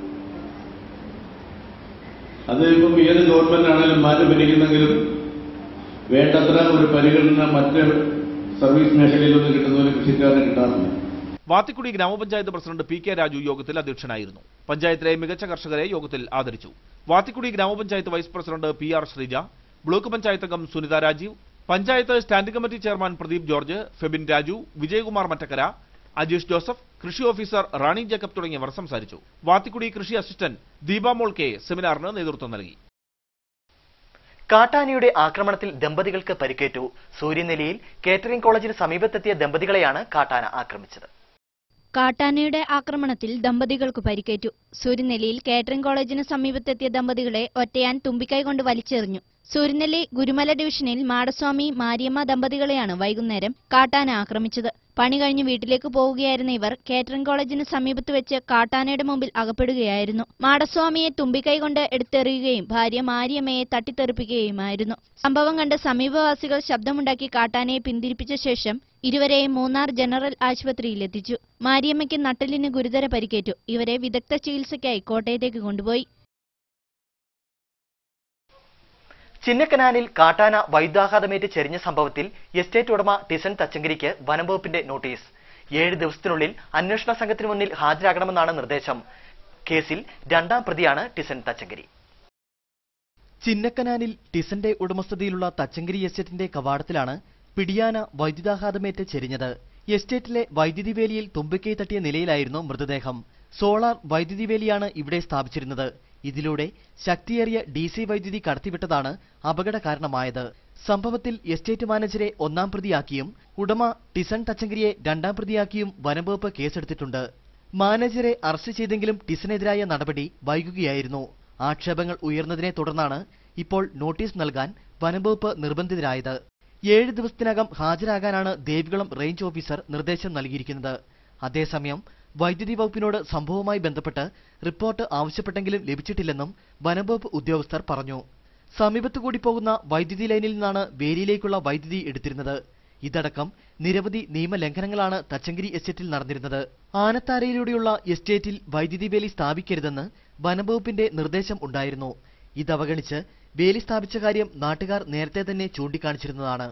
അത് ഇപ്പം ഏത് ഗവൺമെന്റ് ആണെങ്കിലും മാറ്റി ഭരിക്കുന്നെങ്കിലും വേണ്ടത്ര ഒരു പരിഗണന മറ്റ് സർവീസ് മേഖലയിലൊന്നും കിട്ടുന്ന ഒരു കൃഷിക്കാരന് കിട്ടാറില്ല വാത്തിക്കുടി ഗ്രാമപഞ്ചായത്ത് പ്രസിഡന്റ് പി കെ രാജു യോഗത്തിൽ അധ്യക്ഷനായിരുന്നു പഞ്ചായത്തിലെ മികച്ച കർഷകരെ യോഗത്തിൽ ആദരിച്ചു വാത്തിക്കുടി ഗ്രാമപഞ്ചായത്ത് vice president P R Sreeja block panchayat അംഗം Sunitha Rajeev panchayat standing committee chairman Pradeep George Febin Raju Vijayakumar Mattakkara Ajeesh Joseph കൃഷി ഓഫീസർ റാണി ജേക്കബ് തുടങ്ങിയവർ സംസാരിച്ചു വാത്തിക്കുടി കൃഷി അസിസ്റ്റന്റ് ദീപാമോൾ കെ സെമിനാറിന് നേതൃത്വം നൽകി കാട്ടാനയുടെ ആക്രമണത്തിൽ ദമ്പതികൾക്ക് പരിക്കേറ്റു സൂര്യനെല്ലിയിൽ കേറ്ററിംഗ് കോളേജിന് സമീപത്തെത്തിയ ദമ്പതികളെയാണ് കാട്ടാന ആക്രമിച്ചത് കാട്ടാനയുടെ ആക്രമണത്തിൽ ദമ്പതികൾക്ക് പരിക്കേറ്റു സൂര്യനെല്ലിയിൽ കാറ്ററിംഗ് കോളേജിന് സമീപത്തെത്തിയ ദമ്പതികളെ ഒറ്റയാൻ തുമ്പിക്കൈ കൊണ്ട് വലിച്ചെറിഞ്ഞു സൂര്യനെല്ലി ഗുരുമല ഡിവിഷനിൽ മാടസ്വാമി മാരിയമ്മ ദമ്പതികളെയാണ് വൈകുന്നേരം കാട്ടാന ആക്രമിച്ചത് പണി കഴിഞ്ഞ് വീട്ടിലേക്ക് പോവുകയായിരുന്ന ഇവർ കാറ്ററിംഗ് കോളേജിന് സമീപത്ത് വെച്ച് കാട്ടാനയുടെ മുമ്പിൽ അകപ്പെടുകയായിരുന്നു മാടസ്വാമിയെ തുമ്പിക്കൈ കൊണ്ട് എടുത്തെറിയുകയും ഭാര്യ മാരിയമ്മയെ തട്ടിത്തെറിപ്പിക്കുകയുമായിരുന്നു സംഭവം കണ്ട് സമീപവാസികൾ ശബ്ദമുണ്ടാക്കി കാട്ടാനയെ പിന്തിരിപ്പിച്ച ശേഷം ഇരുവരെയും മൂന്നാർ ജനറൽ ആശുപത്രിയിൽ എത്തിച്ചു മാരിയമ്മയ്ക്ക് നട്ടലിന് ഗുരുതര പരിക്കേറ്റു ഇവരെ വിദഗ്ധ ചികിത്സയ്ക്കായി കോട്ടയത്തേക്ക് കൊണ്ടുപോയി ചിന്നക്കനാലിൽ കാട്ടാന വൈദ്യാഘാതമേറ്റ് ചെരിഞ്ഞ സംഭവത്തിൽ എസ്റ്റേറ്റ് ഉടമ ടിസൺ തച്ചങ്കരിക്ക് വനംവകുപ്പിന്റെ നോട്ടീസ് ഏഴ് ദിവസത്തിനുള്ളിൽ അന്വേഷണ സംഘത്തിന് മുന്നിൽ ഹാജരാകണമെന്നാണ് നിർദ്ദേശം കേസിൽ രണ്ടാം പ്രതിയാണ് ടിസൺ തച്ചങ്കരി ചിന്നക്കനാലിൽ ടിസന്റെ ഉടമസ്ഥതയിലുള്ള തച്ചങ്കരി എസ്റ്റേറ്റിന്റെ കവാടത്തിലാണ് പിടിയാന വൈദ്യുതാഘാതമേറ്റ് ചെരിഞ്ഞത് എസ്റ്റേറ്റിലെ വൈദ്യുതി വേലിയിൽ തുമ്പിക്കൈ തട്ടിയ നിലയിലായിരുന്നു മൃതദേഹം സോളാർ വൈദ്യുതി വേലിയാണ് ഇവിടെ സ്ഥാപിച്ചിരുന്നത് ഇതിലൂടെ ശക്തിയേറിയ ഡി സി വൈദ്യുതി കടത്തിവിട്ടതാണ് അപകട കാരണമായത് സംഭവത്തിൽ എസ്റ്റേറ്റ് മാനേജരെ ഒന്നാം പ്രതിയാക്കിയും ഉടമ ടിസൺ തച്ചങ്കരിയെ രണ്ടാം പ്രതിയാക്കിയും വനംവകുപ്പ് കേസെടുത്തിട്ടുണ്ട് മാനേജരെ അറസ്റ്റ് ചെയ്തെങ്കിലും ടിസനെതിരായ നടപടി വൈകുകയായിരുന്നു ആക്ഷേപങ്ങൾ ഉയർന്നതിനെ തുടർന്നാണ് ഇപ്പോൾ നോട്ടീസ് നൽകാൻ വനംവകുപ്പ് നിർബന്ധിതരായത് ഏഴ് ദിവസത്തിനകം ഹാജരാകാനാണ് ദേവികുളം റേഞ്ച് ഓഫീസർ നിർദ്ദേശം നൽകിയിരിക്കുന്നത് അതേസമയം വൈദ്യുതി വകുപ്പിനോട് സംഭവവുമായി ബന്ധപ്പെട്ട് റിപ്പോർട്ട് ആവശ്യപ്പെട്ടെങ്കിലും ലഭിച്ചിട്ടില്ലെന്നും വനംവകുപ്പ് ഉദ്യോഗസ്ഥർ പറഞ്ഞു സമീപത്തുകൂടി പോകുന്ന വൈദ്യുതി ലൈനിൽ നിന്നാണ് വേലിയിലേക്കുള്ള വൈദ്യുതി എടുത്തിരുന്നത് ഇതടക്കം നിരവധി നിയമലംഘനങ്ങളാണ് തച്ചങ്കരി എസ്റ്റേറ്റിൽ നടന്നിരുന്നത് ആനത്താരയിലൂടെയുള്ള എസ്റ്റേറ്റിൽ വൈദ്യുതി വേലി സ്ഥാപിക്കരുതെന്ന് വനംവകുപ്പിന്റെ നിർദ്ദേശം ഉണ്ടായിരുന്നു ഇതവഗണിച്ച് വേലി സ്ഥാപിച്ച കാര്യം നാട്ടുകാർ നേരത്തെ തന്നെ ചൂണ്ടിക്കാണിച്ചിരുന്നതാണ്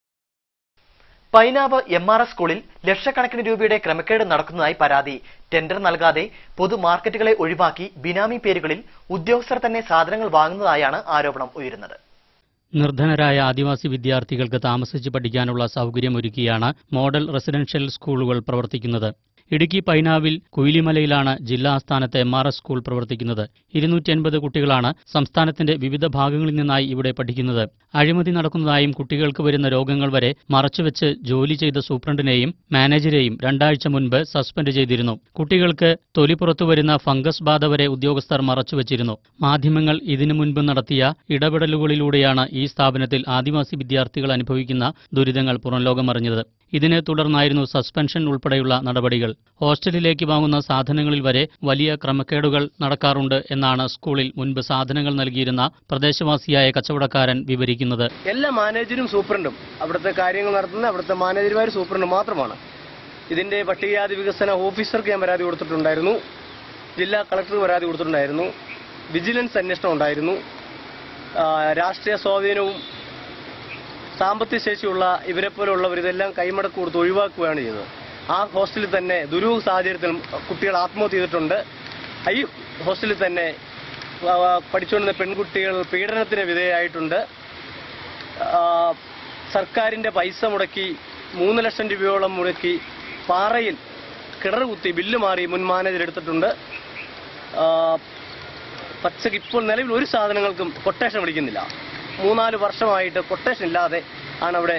പൈനാവ് എം ആർ എസ് സ്കൂളിൽ ലക്ഷക്കണക്കിന് രൂപയുടെ ക്രമക്കേട് നടക്കുന്നതായി പരാതി ടെൻഡർ നൽകാതെ പൊതുമാർക്കറ്റുകളെ ഒഴിവാക്കി ബിനാമി പേരുകളിൽ ഉദ്യോഗസ്ഥർ തന്നെ സാധനങ്ങൾ വാങ്ങുന്നതായാണ് ആരോപണം ഉയരുന്നത് നിർധനരായ ആദിവാസി വിദ്യാർത്ഥികൾക്ക് താമസിച്ച് പഠിക്കാനുള്ള സൗകര്യമൊരുക്കിയാണ് മോഡൽ റെസിഡൻഷ്യൽ സ്കൂളുകൾ പ്രവർത്തിക്കുന്നത് ഇടുക്കി പൈനാവിൽ കുയിലിമലയിലാണ് ജില്ലാ ആസ്ഥാനത്ത് എം ആർ എസ് സ്കൂൾ പ്രവർത്തിക്കുന്നത് ഇരുന്നൂറ്റി അൻപത് കുട്ടികളാണ് സംസ്ഥാനത്തിന്റെ വിവിധ ഭാഗങ്ങളിൽ നിന്നായി ഇവിടെ പഠിക്കുന്നത് അഴിമതി നടക്കുന്നതായും കുട്ടികൾക്ക് വരുന്ന രോഗങ്ങൾ വരെ മറച്ചുവെച്ച് ജോലി ചെയ്ത സൂപ്രണ്ടിനെയും മാനേജരെയും രണ്ടാഴ്ച മുൻപ് സസ്പെൻഡ് ചെയ്തിരുന്നു കുട്ടികൾക്ക് തൊലി പുറത്തു വരുന്ന ഫംഗസ് ബാധ വരെ ഉദ്യോഗസ്ഥർ മറച്ചുവെച്ചിരുന്നു മാധ്യമങ്ങൾ ഇതിനു മുൻപ് നടത്തിയ ഇടപെടലുകളിലൂടെയാണ് ഈ സ്ഥാപനത്തിൽ ആദിവാസി വിദ്യാർത്ഥികൾ അനുഭവിക്കുന്ന ദുരിതങ്ങൾ പുറംലോകമറിഞ്ഞത് ഇതിനെ തുടർന്നായിരുന്നു സസ്പെൻഷൻ ഉൾപ്പെടെയുള്ള നടപടികൾ ഹോസ്റ്റലിലേക്ക് വാങ്ങുന്ന സാധനങ്ങളിൽ വരെ വലിയ ക്രമക്കേടുകൾ നടക്കാറുണ്ട് എന്നാണ് സ്കൂളിൽ മുൻപ് സാധനങ്ങൾ നൽകിയിരുന്ന പ്രദേശവാസിയായ കച്ചവടക്കാരൻ വിവരിക്കുന്നത് എല്ലാ മാനേജരും സൂപ്രണ്ടും അവിടുത്തെ കാര്യങ്ങൾ നടത്തുന്ന അവിടുത്തെ മാനേജർമാർ സൂപ്രണ്ടും മാത്രമാണ് ഇതിന്റെ പട്ടികജാതി വികസന ഓഫീസർക്ക് ഞാൻ പരാതി കൊടുത്തിട്ടുണ്ടായിരുന്നു ജില്ലാ കളക്ടർക്ക് പരാതി കൊടുത്തിട്ടുണ്ടായിരുന്നു വിജിലൻസ് അന്വേഷണം ഉണ്ടായിരുന്നു ആ, രാഷ്ട്രീയ സ്വാധീനവും സാമ്പത്തിക ശേഷിയുള്ള ഇവരെ പോലുള്ളവർ ഇതെല്ലാം കൈമടക്ക് കൊടുത്ത് ഒഴിവാക്കുകയാണ് ചെയ്തത് ആ ഹോസ്റ്റലിൽ തന്നെ ദുരൂഹ സാഹചര്യത്തിൽ കുട്ടികൾ ആത്മഹത്യ ചെയ്തിട്ടുണ്ട് ഈ ഹോസ്റ്റലിൽ തന്നെ ആ, പഠിച്ചുകൊണ്ടിരുന്ന പെൺകുട്ടികൾ പീഡനത്തിന് വിധേയമായിട്ടുണ്ട് ആ, സർക്കാരിന്റെ പൈസ മുടക്കി മൂന്ന് ലക്ഷം രൂപയോളം മുടക്കി പാറയിൽ കിണർ കുത്തി ബില്ല് മാറി മുൻ മാനേജർ എടുത്തിട്ടുണ്ട് ആ, പക്ഷേ ഇപ്പോൾ നിലവിൽ ഒരു സാധനങ്ങൾക്കും കൊട്ടേഷൻ വിളിക്കുന്നില്ല മൂന്നാല് വർഷമായിട്ട് കൊട്ടേഷൻ ഇല്ലാതെ ആണ് അവിടെ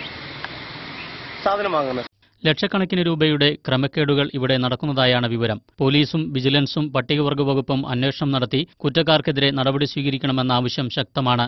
സാധനം വാങ്ങുന്നത് ലക്ഷക്കണക്കിന് രൂപയുടെ ക്രമക്കേടുകൾ ഇവിടെ നടക്കുന്നതായാണ് വിവരം പോലീസും വിജിലൻസും പട്ടികവർഗ വകുപ്പും അന്വേഷണം നടത്തി കുറ്റക്കാർക്കെതിരെ നടപടി സ്വീകരിക്കണമെന്ന ആവശ്യം ശക്തമാണ്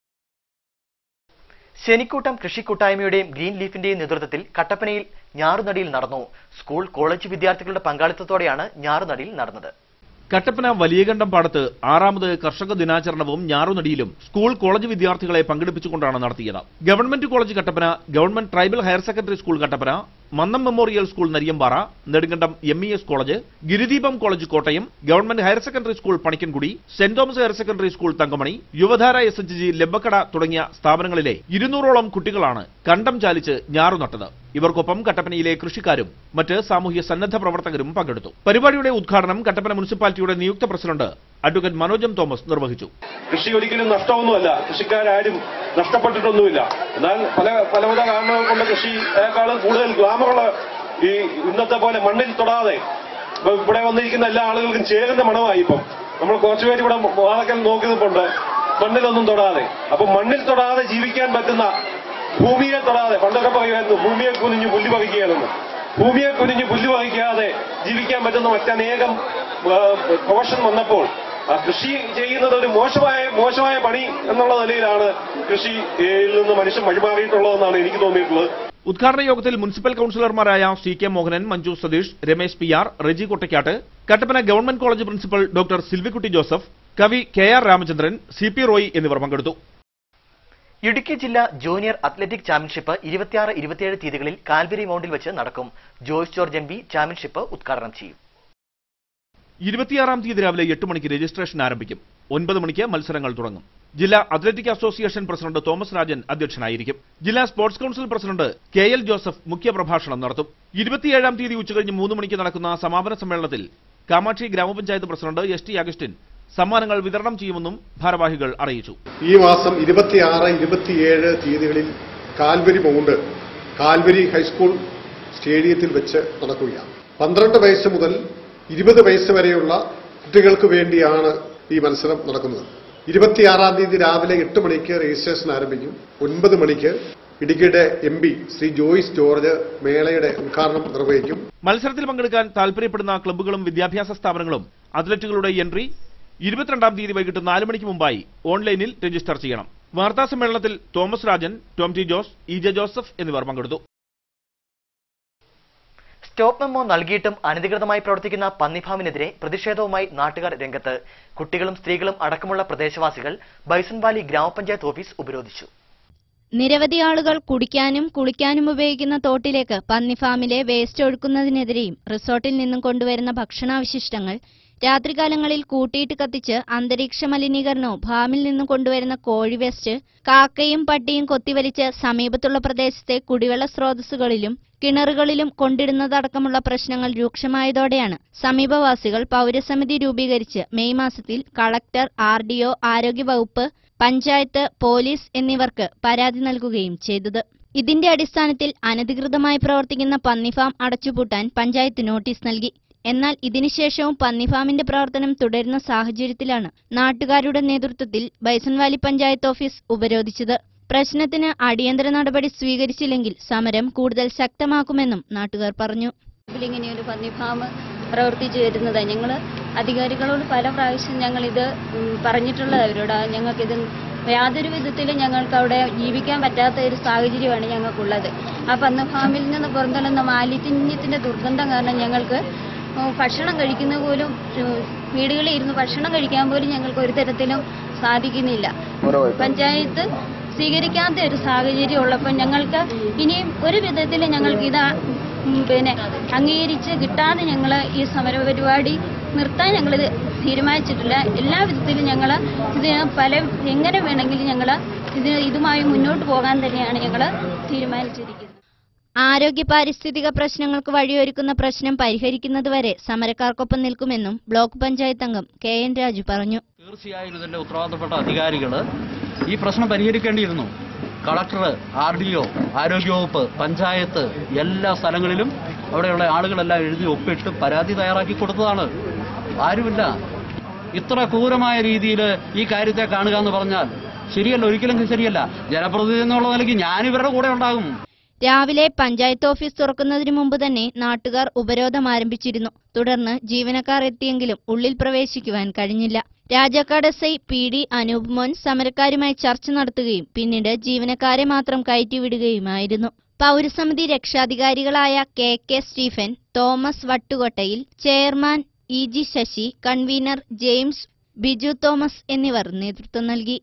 ശനിക്കൂട്ടം കൃഷിക്കൂട്ടായ്മയുടെയും ഗ്രീൻ ലീഫിന്റെയും നേതൃത്വത്തിൽ കട്ടപ്പനയിൽ ഞാറുനടിയിൽ നടന്നു സ്കൂൾ കോളേജ് വിദ്യാർത്ഥികളുടെ പങ്കാളിത്തത്തോടെയാണ് ഞാറുനടിയിൽ നടന്നത് കട്ടപ്പന വലിയകണ്ടം പാടത്ത് ആറാമത് കർഷക ദിനാചരണവും ഞാറുനടിയിലും സ്കൂൾ കോളേജ് വിദ്യാർത്ഥികളെ പങ്കെടുപ്പിച്ചുകൊണ്ടാണ് നടത്തിയത് government college Kattappana government tribal higher secondary school Kattappana Mannam memorial school Nariyampara Nedumkandam M E S college Girideepam college Kottayam government higher secondary school Panikkankudi Saint Thomas higher secondary school Thankamani Yuvadhara S H G Labbakkada തുടങ്ങിയ സ്ഥാപനങ്ങളിലെ ഇരുന്നൂറോളം കുട്ടികളാണ് കണ്ടം ചാലിച്ച് ഞാറുനട്ടത് ഇവർക്കൊപ്പം കട്ടപ്പനയിലെ കൃഷിക്കാരും മറ്റ് സാമൂഹ്യ സന്നദ്ധ പ്രവർത്തകരും പങ്കെടുത്തു പരിപാടിയുടെ ഉദ്ഘാടനം കട്ടപ്പന മുനിസിപ്പാലിറ്റിയുടെ നിയുക്ത പ്രസിഡന്റ് അഡ്വക്കേറ്റ് മനോജം തോമസ് നിർവഹിച്ചു കൃഷി ഒരിക്കലും നഷ്ടമൊന്നുമല്ല കൃഷിക്കാരും നഷ്ടപ്പെട്ടിട്ടൊന്നുമില്ല എന്നാൽ പല പലവിധ കാരണങ്ങൾ കൊണ്ട് കൃഷിയേക്കാളും കൂടുതൽ ഗ്ലാമറുള്ള ഈ ഇന്നത്തെ പോലെ മണ്ണിൽ തൊടാതെ ഇപ്പൊ ഇവിടെ വന്നിരിക്കുന്ന എല്ലാ ആളുകൾക്കും ചേരുന്ന മണമായി ഇപ്പം നമ്മൾ കുറച്ചുപേര് ഇവിടെ വാതക്കൽ നോക്കി നിൽപ്പുണ്ട് മണ്ണിലൊന്നും തൊടാതെ അപ്പൊ മണ്ണിൽ തൊടാതെ ജീവിക്കാൻ പറ്റുന്ന ഭൂമിയെ തൊടാതെ പണ്ടൊക്കെ പറയുമായിരുന്നു ഭൂമിയെ കുനിഞ്ഞ് പുല്ല് പറിക്കുകയാണെന്ന് ഭൂമിയെ കുനിഞ്ഞ് പുല്ല് പറിക്കാതെ ജീവിക്കാൻ പറ്റുന്ന മറ്റനേകം പ്രൊഫഷൻ വന്നപ്പോൾ ആ കൃഷി ചെയ്യുന്നത് ഒരു മോശമായ മോശമായ പണി എന്നുള്ള നിലയിലാണ് കൃഷിയിൽ നിന്ന് മനുഷ്യൻ വഴിമാറിയിട്ടുള്ളതെന്നാണ് എനിക്ക് തോന്നിയിട്ടുള്ളത് ഉദ്ഘാടന യോഗത്തിൽ മുനിസിപ്പൽ കൌൺസിലർമാരായ C K Mohanan Manju Satheesh Ramesh P R Reji Kottaykkattu Kattappana government college principal doctor Silvikutty Joseph കവി K R Ramachandran C P Roy എന്നിവർ പങ്കെടുത്തു ഇടുക്കി ജില്ലാ ജൂനിയർ അത്ലറ്റിക് ചാമ്പ്യൻഷിപ്പ് ഇരുപത്തിയാറ് ഇരുപത്തിയേഴ് തീയതികളിൽ കാൽവരി മൗണ്ടിൽ വെച്ച് നടക്കും Joyce George M P championship ഉദ്ഘാടനം ചെയ്യും ഇരുപത്തിയാറാം തീയതി രാവിലെ എട്ട് മണിക്ക് രജിസ്ട്രേഷൻ ആരംഭിക്കും ഒൻപത് മണിക്ക് മത്സരങ്ങൾ തുടങ്ങും ജില്ലാ athletic association president Thomas Rajan അധ്യക്ഷനായിരിക്കും ജില്ലാ sports council president K L Joseph മുഖ്യപ്രഭാഷണം നടത്തും ഇരുപത്തിയേഴാം തീയതി ഉച്ചകഴിഞ്ഞ് മൂന്ന് മണിക്ക് നടക്കുന്ന സമാപന സമ്മേളനത്തിൽ കാമാക്ഷി ഗ്രാമപഞ്ചായത്ത് പ്രസിഡന്റ് എസ് ടി അഗസ്റ്റിൻ സമ്മാനങ്ങൾ വിതരണം ചെയ്യുമെന്നും ഭാരവാഹികൾ അറിയിച്ചു ഈ മാസം ഇരുപത്തിയാറ് ഇരുപത്തിയേഴ് തീയതികളിൽ കാൽവരി മൗണ്ട് കാൽവരി ഹൈസ്കൂൾ സ്റ്റേഡിയത്തിൽ വെച്ച് നടക്കുകയാണ് പന്ത്രണ്ട് വയസ്സ് മുതൽ ഇരുപത് വയസ്സ് വരെയുള്ള കുട്ടികൾക്ക് വേണ്ടിയാണ് ഈ മത്സരം നടക്കുന്നത് ഇരുപത്തിയാറാം തീയതി രാവിലെ എട്ട് മണിക്ക് രജിസ്ട്രേഷൻ ആരംഭിക്കും ഒൻപത് മണിക്ക് ഇടുക്കിയുടെ M P Shri Joyce George മേളയുടെ ഉദ്ഘാടനം നിർവഹിക്കും മത്സരത്തിൽ പങ്കെടുക്കാൻ താൽപര്യപ്പെടുന്ന ക്ലബ്ബുകളും വിദ്യാഭ്യാസ സ്ഥാപനങ്ങളും അത്ലറ്റുകളുടെ എൻട്രി ഇരുപത്തിരണ്ടാം തീയതി വൈകിട്ട് നാല് മണിക്ക് മുമ്പായി ഓൺലൈനിൽ രജിസ്റ്റർ ചെയ്യണം വാർത്താ സമ്മേളനത്തിൽ Thomas Rajan Tom T Jose E J Joseph എന്നിവർ പങ്കെടുത്തു സ്റ്റോപ്പ് മെമ്മോ നൽകിയിട്ടും അനധികൃതമായി പ്രവർത്തിക്കുന്ന പന്നിഫാമിനെതിരെ പ്രതിഷേധവുമായി നാട്ടുകാർ രംഗത്ത് കുട്ടികളും സ്ത്രീകളും അടക്കമുള്ള പ്രദേശവാസികൾ ബൈസൺവാലി ഗ്രാമപഞ്ചായത്ത് ഓഫീസ് ഉപരോധിച്ചു നിരവധി ആളുകൾ കുടിക്കാനും കുളിക്കാനും ഉപയോഗിക്കുന്ന തോട്ടിലേക്ക് പന്നിഫാമിലെ വേസ്റ്റ് ഒഴുക്കുന്നതിനെതിരെയും റിസോർട്ടിൽ നിന്നും കൊണ്ടുവരുന്ന ഭക്ഷണാവശിഷ്ടങ്ങൾ രാത്രികാലങ്ങളിൽ കൂട്ടിയിട്ട് കത്തിച്ച് അന്തരീക്ഷ മലിനീകരണവും ഫാമിൽ നിന്നും കൊണ്ടുവരുന്ന കോഴി വേസ്റ്റ് കാക്കയും പട്ടിയും കൊത്തിവലിച്ച് സമീപത്തുള്ള പ്രദേശത്തെ കുടിവെള്ള സ്രോതസ്സുകളിലും കിണറുകളിലും കൊണ്ടിടുന്നതടക്കമുള്ള പ്രശ്നങ്ങൾ രൂക്ഷമായതോടെയാണ് സമീപവാസികൾ പൗരസമിതി രൂപീകരിച്ച് മെയ് മാസത്തിൽ കളക്ടർ ആർ ഡി ഒ ആരോഗ്യവകുപ്പ് പഞ്ചായത്ത് പോലീസ് എന്നിവർക്ക് പരാതി നൽകുകയും ചെയ്തത് ഇതിന്റെ അടിസ്ഥാനത്തിൽ അനധികൃതമായി പ്രവർത്തിക്കുന്ന പന്നിഫാം അടച്ചുപൂട്ടാൻ പഞ്ചായത്ത് നോട്ടീസ് നൽകി എന്നാൽ ഇതിനുശേഷവും പന്നിഫാമിന്റെ പ്രവർത്തനം തുടരുന്ന സാഹചര്യത്തിലാണ് നാട്ടുകാരുടെ നേതൃത്വത്തിൽ ബൈസൺവാലി പഞ്ചായത്ത് ഓഫീസ് ഉപരോധിച്ചത് പ്രശ്നത്തിന് അടിയന്തര നടപടി സ്വീകരിച്ചില്ലെങ്കിൽ സമരം കൂടുതൽ ശക്തമാക്കുമെന്നും നാട്ടുകാർ പറഞ്ഞു ഇങ്ങനെ ഒരു പന്നി ഫാം പ്രവർത്തിച്ചു വരുന്നത് ഞങ്ങൾ അധികാരികളോട് പല പ്രാവശ്യം ഞങ്ങളിത് ഉം, പറഞ്ഞിട്ടുള്ളത് അവരോട് ആ ഞങ്ങൾക്കിത് യാതൊരു വിധത്തിലും ഞങ്ങൾക്ക് അവിടെ ജീവിക്കാൻ പറ്റാത്ത ഒരു സാഹചര്യമാണ് ഞങ്ങൾക്കുള്ളത് ആ പന്നി ഫാമിൽ നിന്ന് പുറന്തള്ളുന്ന മാലിന്യത്തിന്റെ ദുർഗന്ധം കാരണം ഞങ്ങൾക്ക് ഉം, ഭക്ഷണം കഴിക്കുന്ന പോലും ഉം, വീടുകളിൽ ഇരുന്ന് ഭക്ഷണം കഴിക്കാൻ പോലും ഞങ്ങൾക്ക് ഒരു തരത്തിലും സാധിക്കുന്നില്ല പഞ്ചായത്ത് സ്വീകരിക്കാത്ത ഒരു സാഹചര്യം ഉള്ളപ്പോൾ ഞങ്ങൾക്ക് ഇനിയും ഒരു വിധത്തിൽ ഞങ്ങൾക്ക് ഇത് ഉം, പിന്നെ അംഗീകരിച്ച് കിട്ടാതെ ഞങ്ങൾ ഈ സമര പരിപാടി നിർത്താൻ ഞങ്ങളിത് തീരുമാനിച്ചിട്ടില്ല എല്ലാ വിധത്തിലും ഞങ്ങൾ ഇതിന് പല എങ്ങനെ വേണമെങ്കിലും ഞങ്ങൾ ഇതിന് ഇതുമായി മുന്നോട്ട് പോകാൻ തന്നെയാണ് ഞങ്ങൾ തീരുമാനിച്ചിരിക്കുന്നത് ആരോഗ്യ പാരിസ്ഥിതിക പ്രശ്നങ്ങൾക്ക് വഴിയൊരുക്കുന്ന പ്രശ്നം പരിഹരിക്കുന്നതുവരെ സമരക്കാർക്കൊപ്പം നിൽക്കുമെന്നും ബ്ലോക്ക് പഞ്ചായത്ത് അംഗം കെ എൻ രാജു പറഞ്ഞു തീർച്ചയായും ഇതിന്റെ ഉത്തരവാദിത്തപ്പെട്ട അധികാരികൾ ഈ പ്രശ്നം പരിഹരിക്കേണ്ടിയിരുന്നു കളക്ടർ ആർ ഡി ഒ ആരോഗ്യവകുപ്പ് പഞ്ചായത്ത് എല്ലാ സ്ഥലങ്ങളിലും അവിടെയുള്ള ആളുകളെല്ലാം എഴുതി ഒപ്പിട്ട് പരാതി തയ്യാറാക്കി കൊടുത്തതാണ് ആരുമില്ല ഇത്ര ക്രൂരമായ രീതിയിൽ ഈ കാര്യത്തെ കാണുക എന്ന് പറഞ്ഞാൽ ശരിയല്ല ഒരിക്കലും ശരിയല്ല ജനപ്രതിനിധി എന്നുള്ള നിലയ്ക്ക് ഞാൻ ഇവരുടെ കൂടെ ഉണ്ടാകും രാവിലെ പഞ്ചായത്ത് ഓഫീസ് തുറക്കുന്നതിന് മുമ്പ് തന്നെ നാട്ടുകാർ ഉപരോധം ആരംഭിച്ചിരുന്നു തുടർന്ന് ജീവനക്കാർ എത്തിയെങ്കിലും ഉള്ളിൽ പ്രവേശിക്കുവാൻ കഴിഞ്ഞില്ല Rajakkad S I P D Anoop Mon സമരക്കാരുമായി ചർച്ച നടത്തുകയും പിന്നീട് ജീവനക്കാരെ മാത്രം കയറ്റിവിടുകയുമായിരുന്നു പൗരസമിതി രക്ഷാധികാരികളായ K K Stephen Thomas Vattukottayil chairman E G Sasi convener James Biju Thomas എന്നിവർ നേതൃത്വം നൽകി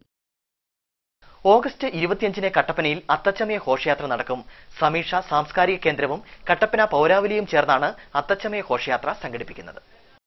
ഓഗസ്റ്റ് ഇരുപത്തിയഞ്ചിന് കട്ടപ്പനയിൽ അത്തച്ചമയ ഘോഷയാത്ര നടക്കും സമീക്ഷ സാംസ്കാരിക കേന്ദ്രവും കട്ടപ്പന പൗരാവലിയും ചേർന്നാണ് അത്തച്ചമയ ഘോഷയാത്ര സംഘടിപ്പിക്കുന്നത്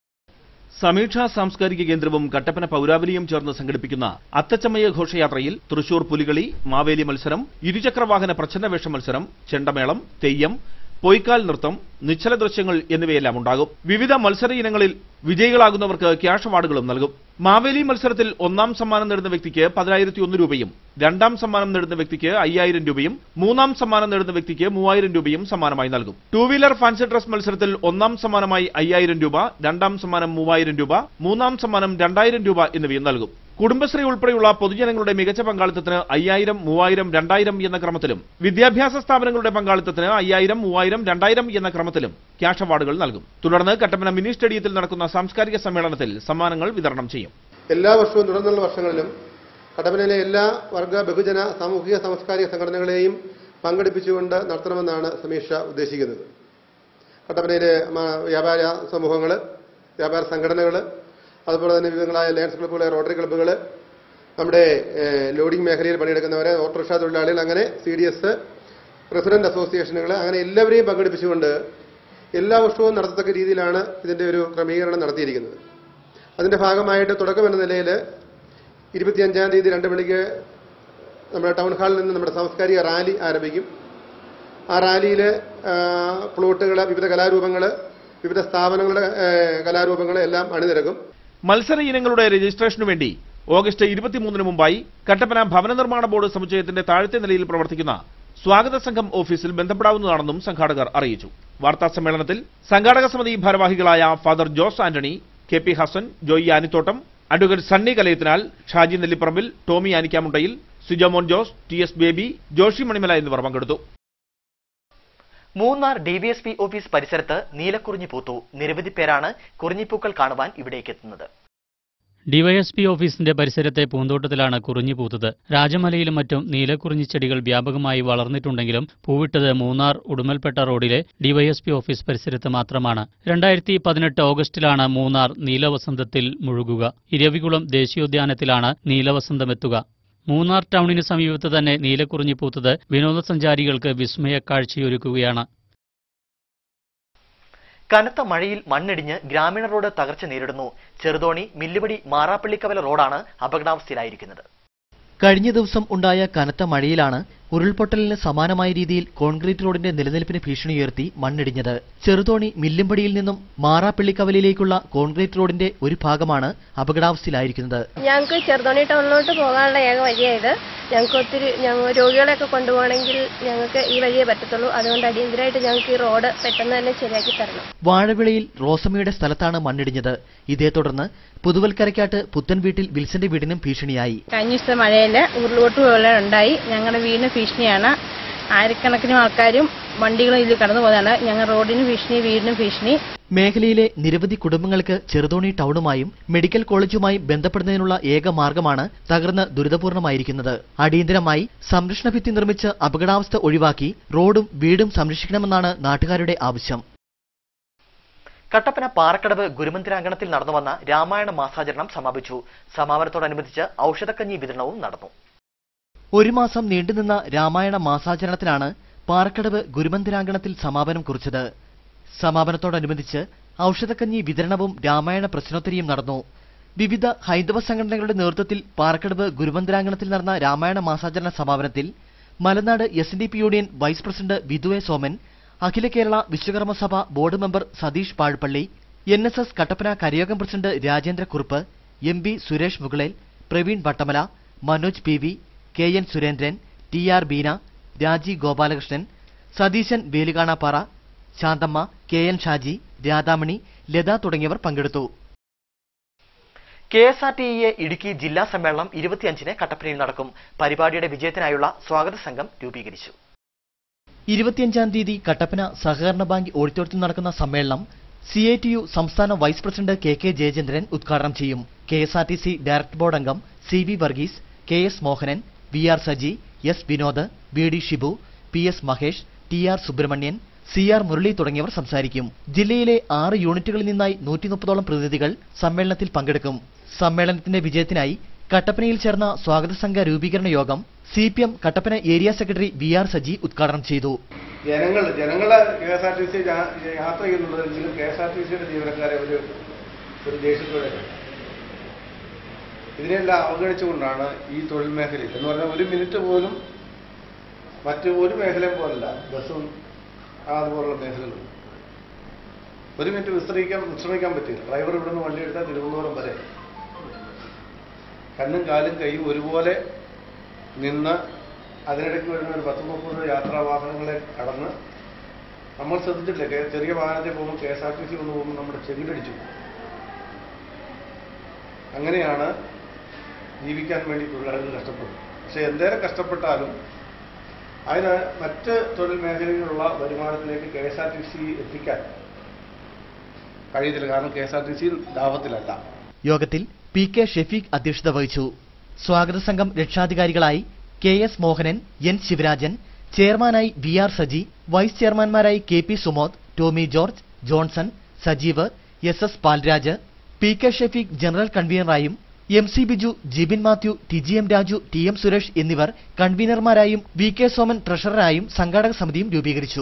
സമീക്ഷ സാംസ്കാരിക കേന്ദ്രവും കട്ടപ്പന പൗരാവലിയും ചേർന്ന് സംഘടിപ്പിക്കുന്ന അത്തച്ചമയ ഘോഷയാത്രയിൽ തൃശൂർ പുലികളി മാവേലി മത്സരം ഇരുചക്രവാഹന പ്രച്ഛന്നവേഷ മത്സരം ചെണ്ടമേളം തെയ്യം പൊയ്ക്കാൽ നൃത്തം നിശ്ചല ദൃശ്യങ്ങൾ എന്നിവയെല്ലാം ഉണ്ടാകും വിവിധ മത്സര ഇനങ്ങളിൽ വിജയികളാകുന്നവർക്ക് ക്യാഷ് അവാർഡുകളും നൽകും മാവേലി മത്സരത്തിൽ ഒന്നാം സമ്മാനം നേടുന്ന വ്യക്തിക്ക് പതിനായിരത്തി ഒന്ന് രൂപയും രണ്ടാം സമ്മാനം നേടുന്ന വ്യക്തിക്ക് അയ്യായിരം രൂപയും മൂന്നാം സമ്മാനം നേടുന്ന വ്യക്തിക്ക് മൂവായിരം രൂപയും സമ്മാനമായി നൽകും ടൂ വീലർ ഫാൻസി ഡ്രസ് മത്സരത്തിൽ ഒന്നാം സമ്മാനമായി അയ്യായിരം രൂപ രണ്ടാം സമ്മാനം മൂവായിരം രൂപ മൂന്നാം സമ്മാനം രണ്ടായിരം രൂപ എന്നിവയും നൽകും കുടുംബശ്രീ ഉൾപ്പെടെയുള്ള പൊതുജനങ്ങളുടെ മികച്ച പങ്കാളിത്തത്തിന് അയ്യായിരം മൂവായിരം രണ്ടായിരം എന്ന ക്രമത്തിലും വിദ്യാഭ്യാസ സ്ഥാപനങ്ങളുടെ പങ്കാളിത്തത്തിന് അയ്യായിരം മൂവായിരം രണ്ടായിരം എന്ന ക്രമത്തിലും ക്യാഷ് അവാർഡുകൾ നൽകും തുടർന്ന് കട്ടപ്പന മിനി സ്റ്റേഡിയത്തിൽ നടക്കുന്ന സാംസ്കാരിക സമ്മേളനത്തിൽ സമ്മാനങ്ങൾ വിതരണം ചെയ്യും എല്ലാ വർഷവും തുടർന്നുള്ള വർഷങ്ങളിലും കട്ടപ്പനയിലെ എല്ലാ വർഗ ബഹുജന സാമൂഹിക സാംസ്കാരിക സംഘടനകളെയും പങ്കെടുപ്പിച്ചുകൊണ്ട് നടത്തണമെന്നാണ് സമീക്ഷ ഉദ്ദേശിക്കുന്നത് കട്ടപ്പനയിലെ മ- വ്യാപാര സമൂഹങ്ങൾ വ്യാപാര സംഘടനകൾ അതുപോലെ തന്നെ വിവിധങ്ങളായ ലയൺസ് ക്ലബ്ബുകൾ റോട്ടറി ക്ലബ്ബുകൾ നമ്മുടെ ഏഹ്, ലോഡിംഗ് മേഖലയിൽ പണിയെടുക്കുന്നവരെ ഓട്ടോറിക്ഷ തൊഴിലാളികൾ അങ്ങനെ സി ഡി എസ് പ്രസിഡന്റ് അസോസിയേഷനുകൾ അങ്ങനെ എല്ലാവരെയും പങ്കെടുപ്പിച്ചുകൊണ്ട് എല്ലാ വർഷവും നടത്തത്തക്ക രീതിയിലാണ് ഇതിന്റെ ഒരു ക്രമീകരണം നടത്തിയിരിക്കുന്നത് അതിന്റെ ഭാഗമായിട്ട് തുടക്കം എന്ന നിലയിൽ ഇരുപത്തിയഞ്ചാം തീയതി രണ്ട് മണിക്ക് നമ്മുടെ ടൗൺ ഹാളിൽ നിന്ന് നമ്മുടെ സാംസ്കാരിക റാലി ആരംഭിക്കും ആ റാലിയിൽ പ്ലോട്ടുകൾ വിവിധ കലാരൂപങ്ങൾ വിവിധ സ്ഥാപനങ്ങളുടെ കലാരൂപങ്ങൾ എല്ലാം അണിനിരക്കും മത്സര ഇനങ്ങളുടെ രജിസ്ട്രേഷനു വേണ്ടി ഓഗസ്റ്റ് ഇരുപത്തിമൂന്നിന് മുമ്പായി കട്ടപ്പന ഭവന നിർമ്മാണ ബോർഡ് സമുച്ചയത്തിന്റെ താഴത്തെ നിലയിൽ പ്രവർത്തിക്കുന്ന സ്വാഗത സംഘം ഓഫീസിൽ ബന്ധപ്പെടാവുന്നതാണെന്നും സംഘാടകർ അറിയിച്ചു വാർത്താ സമ്മേളനത്തിൽ സംഘാടക സമിതി ഭാരവാഹികളായ father Jose Antony K P Hassan Joy Anithottam advocate Sunny Kalayathinal Shaji Nellipparambil Tommy Anikkamundayil Sujamon Jose T S Baby Joshi Manimala എന്നിവർ പങ്കെടുത്തു മൂന്നാർ ഡിവിഎസ്പി ഓഫീസ് പരിസരത്ത് നീലക്കുറിഞ്ഞി പൂത്തു നിരവധി പേരാണ് കുറിഞ്ഞിപ്പൂക്കൾ കാണുവാൻ ഇവിടേക്ക് എത്തുന്നത് ഡിവൈഎസ്പി ഓഫീസിന്റെ പരിസരത്തെ പൂന്തോട്ടത്തിലാണ് കുറിഞ്ഞി പൂത്തത് രാജമലയിലും മറ്റും നീലക്കുറിഞ്ഞി ചെടികൾ വ്യാപകമായി വളർന്നിട്ടുണ്ടെങ്കിലും പൂവിട്ടത് മൂന്നാർ ഉടുമൽപേട്ട റോഡിലെ ഡിവൈഎസ്പി ഓഫീസ് പരിസരത്ത് മാത്രമാണ് രണ്ടായിരത്തി പതിനെട്ട് ഓഗസ്റ്റിലാണ് മൂന്നാർ നീലവസന്തത്തിൽ മുഴുകുക ഇരവികുളം ദേശീയോദ്യാനത്തിലാണ് നീലവസന്തമെത്തുക മൂന്നാർ ടൗണിന് സമീപത്ത് തന്നെ നീലക്കുറിഞ്ഞി പൂത്തത് വിനോദസഞ്ചാരികൾക്ക് വിസ്മയ കാഴ്ചയൊരുക്കുകയാണ് കനത്ത മഴയിൽ മണ്ണിടിഞ്ഞ് ഗ്രാമീണ റോഡ് തകർച്ച നേരിടുന്നു ചെറുതോണി മില്ലുപടി മാറാപ്പള്ളിക്കവല റോഡാണ് അപകടാവസ്ഥയിലായിരിക്കുന്നത് കഴിഞ്ഞ ദിവസം ഉണ്ടായ കനത്ത മഴയിലാണ് ഉരുൾപൊട്ടലിന് സമാനമായ രീതിയിൽ കോൺക്രീറ്റ് റോഡിന്റെ നിലനിൽപ്പിന് ഭീഷണിയുയർത്തി മണ്ണിടിഞ്ഞത് ചെറുതോണി മില്ലുംപടിയിൽ നിന്നും മാറാപ്പള്ളിക്കവലയിലേക്കുള്ള കോൺക്രീറ്റ് റോഡിന്റെ ഒരു ഭാഗമാണ് അപകടാവസ്ഥയിലായിരിക്കുന്നത് ഞങ്ങൾക്ക് ചെറുതോണി ടൗണിലോട്ട് പോകാനുള്ള ഏക വഴിയായത് ഞങ്ങൾക്ക് ഒത്തിരി ഞങ്ങൾ രോഗികളെയൊക്കെ കൊണ്ടുപോകണമെങ്കിൽ ഞങ്ങൾക്ക് ഈ വഴിയേ പറ്റത്തുള്ളൂ അതുകൊണ്ട് അടിയന്തരമായിട്ട് ഞങ്ങൾക്ക് ഈ റോഡ് പെട്ടെന്ന് തന്നെ ശരിയാക്കി തരണം വാഴവിളയിൽ റോസമ്മയുടെ സ്ഥലത്താണ് മണ്ണിടിഞ്ഞത് ഇതേ തുടർന്ന് പുതുവൽക്കരയ്ക്കാട്ട് പുത്തൻ വീട്ടിൽ വിൽസന്റെ വീടിനും ഭീഷണിയായി കഴിഞ്ഞ ദിവസത്തെ മഴയിൽ ഉരുൾപൊട്ട് പോലെ ഉണ്ടായി ഞങ്ങളുടെ വീടിന് ഭീഷണിയാണ് ആയിരക്കണക്കിന് ആൾക്കാരും വണ്ടികളും ഇതിൽ കടന്നു പോകുന്നതാണ് ഞങ്ങൾ റോഡിന് ഭീഷണി വീടിനും ഭീഷണി മേഖലയിലെ നിരവധി കുടുംബങ്ങൾക്ക് ചെറുതോണി ടൗണുമായും മെഡിക്കൽ കോളേജുമായും ബന്ധപ്പെടുന്നതിനുള്ള ഏക മാർഗമാണ് തകർന്ന് ദുരിതപൂർണമായിരിക്കുന്നത് അടിയന്തരമായി സംരക്ഷണ ഭിത്തി നിർമ്മിച്ച് അപകടാവസ്ഥ ഒഴിവാക്കി റോഡും വീടും സംരക്ഷിക്കണമെന്നാണ് നാട്ടുകാരുടെ ആവശ്യം കട്ടപ്പന പാറക്കടവ് ഗുരുമന്ദിരാങ്കണത്തിൽ നടന്നു വന്ന രാമായണ മാസാചരണം സമാപിച്ചു സമാപനത്തോടനുബന്ധിച്ച് ഔഷധക്കഞ്ഞി വിതരണവും നടന്നു ഒരു മാസം നീണ്ടുനിന്ന രാമായണ മാസാചരണത്തിനാണ് പാറക്കടവ് ഗുരുമന്ദിരാങ്കണത്തിൽ സമാപനം കുറിച്ചത് സമാപനത്തോടനുബന്ധിച്ച് ഔഷധക്കഞ്ഞി വിതരണവും രാമായണ പ്രശ്നോത്തരിയും നടന്നു വിവിധ ഹൈന്ദവ സംഘടനകളുടെ നേതൃത്വത്തിൽ പാറക്കടവ് ഗുരുമന്ദിരാങ്കണത്തിൽ നടന്ന രാമായണ മാസാചരണ സമാപനത്തിൽ Malanad S N D P union vice president Vidhu A Soman Akhila Kerala Vishwakarma Sabha board member Satheesh Pazhpally N S S Kattappana Karayogam president Rajendra Kurup M P Suresh Mukalel Praveen Vattamala Manoj P V K N Surendran T R Beena Raji Gopalakrishnan Satheesan Velukanappara Santhamma K N Shaji Radhamani Latha തുടങ്ങിയവർ പങ്കെടുത്തു K S R T A Idukki ജില്ലാ സമ്മേളനം ഇരുപത്തിയഞ്ചിന് കട്ടപ്പനയിൽ നടക്കും പരിപാടിയുടെ വിജയത്തിനായുള്ള സ്വാഗത സംഘം രൂപീകരിച്ചു ഇരുപത്തിയഞ്ചാം തീയതി കട്ടപ്പന സഹകരണ ബാങ്ക് ഓഡിറ്റോറിയത്തിൽ നടക്കുന്ന സമ്മേളനം സി ഐ ടി യു സംസ്ഥാന vice president K K Jayachandran ഉദ്ഘാടനം ചെയ്യും K S R T C director board അംഗം C V Varghese K S Mohanan V R Saji S Vinod V D Shibu P S Mahesh T R Subramanian C R Murali തുടങ്ങിയവർ സംസാരിക്കും ജില്ലയിലെ ആറ് യൂണിറ്റുകളിൽ നിന്നായി നൂറ്റി മുപ്പതോളം പ്രതിനിധികൾ സമ്മേളനത്തിൽ പങ്കെടുക്കും സമ്മേളനത്തിന്റെ വിജയത്തിനായി കട്ടപ്പനയിൽ ചേർന്ന സ്വാഗത സംഘ രൂപീകരണ യോഗം C P M Kattappana area secretary V R Saji ഉദ്ഘാടനം ചെയ്തു ജനങ്ങൾ ജനങ്ങളെ K S R T C യാത്ര ചെയ്യുന്നുണ്ടെങ്കിലും കെ എസ് ആർ ടി സിയുടെ ജീവനക്കാരെ ഒരു ഒരു ദേഷ്യത്തോടെ കണ്ടു. ഇതിനെല്ലാം അവഗണിച്ചുകൊണ്ടാണ് ഈ തൊഴിൽ മേഖലയിൽ എന്ന് പറഞ്ഞാൽ ഒരു മിനിറ്റ് പോലും മറ്റ് ഒരു മേഖലയും പോലല്ല ബസ്സും അതുപോലുള്ള മേഖലകളുണ്ട് ഒരു മിനിറ്റ് വിശ്രമിക്കാൻ വിശ്രമിക്കാൻ പറ്റില്ല ഡ്രൈവർ ഇവിടുന്ന് വണ്ടി എടുത്താൽ തിരുവനന്തപുരം വരെ കണ്ണും കാലും കൈയും ഒരുപോലെ നിന്ന് അതിനിടയ്ക്ക് വരുന്ന ഒരു പത്ത് മുപ്പത് യാത്രാ വാഹനങ്ങളെ കടന്ന് നമ്മൾ ശ്രദ്ധിച്ചിട്ടില്ല കെ- ചെറിയ വാഹനത്തിൽ പോകുമ്പോൾ K S R T C ഒന്ന് പോകുമ്പോൾ നമ്മുടെ ചെകിടടിച്ചു പോകും. അങ്ങനെയാണ് ജീവിക്കാൻ വേണ്ടി തൊഴിലാളികൾ കഷ്ടപ്പെടുന്നത് പക്ഷെ എന്തേരം കഷ്ടപ്പെട്ടാലും അതിന് മറ്റ് തൊഴിൽ മേഖലയിലുള്ള വരുമാനത്തിലേക്ക് K S R T C എത്തിക്കാൻ കഴിയത്തില്ല കാരണം K S R T C ലാഭത്തിലല്ല യോഗത്തിൽ പി കെ ഷെഫീഖ് അധ്യക്ഷത വഹിച്ചു സ്വാഗത സംഘം രക്ഷാധികാരികളായി K S Mohanan N Sivarajan ചെയർമാനായി വി ആർ സജി വൈസ് ചെയർമാൻമാരായി K P Sumod Tommy George Johnson Sajeev S S Palraj P K Shefeeq general കൺവീനറായും M C Biju Jibin Mathew T G M Raju T M Suresh എന്നിവർ കൺവീനർമാരായും വി കെ സോമൻ ട്രഷററായും സംഘാടക സമിതിയും രൂപീകരിച്ചു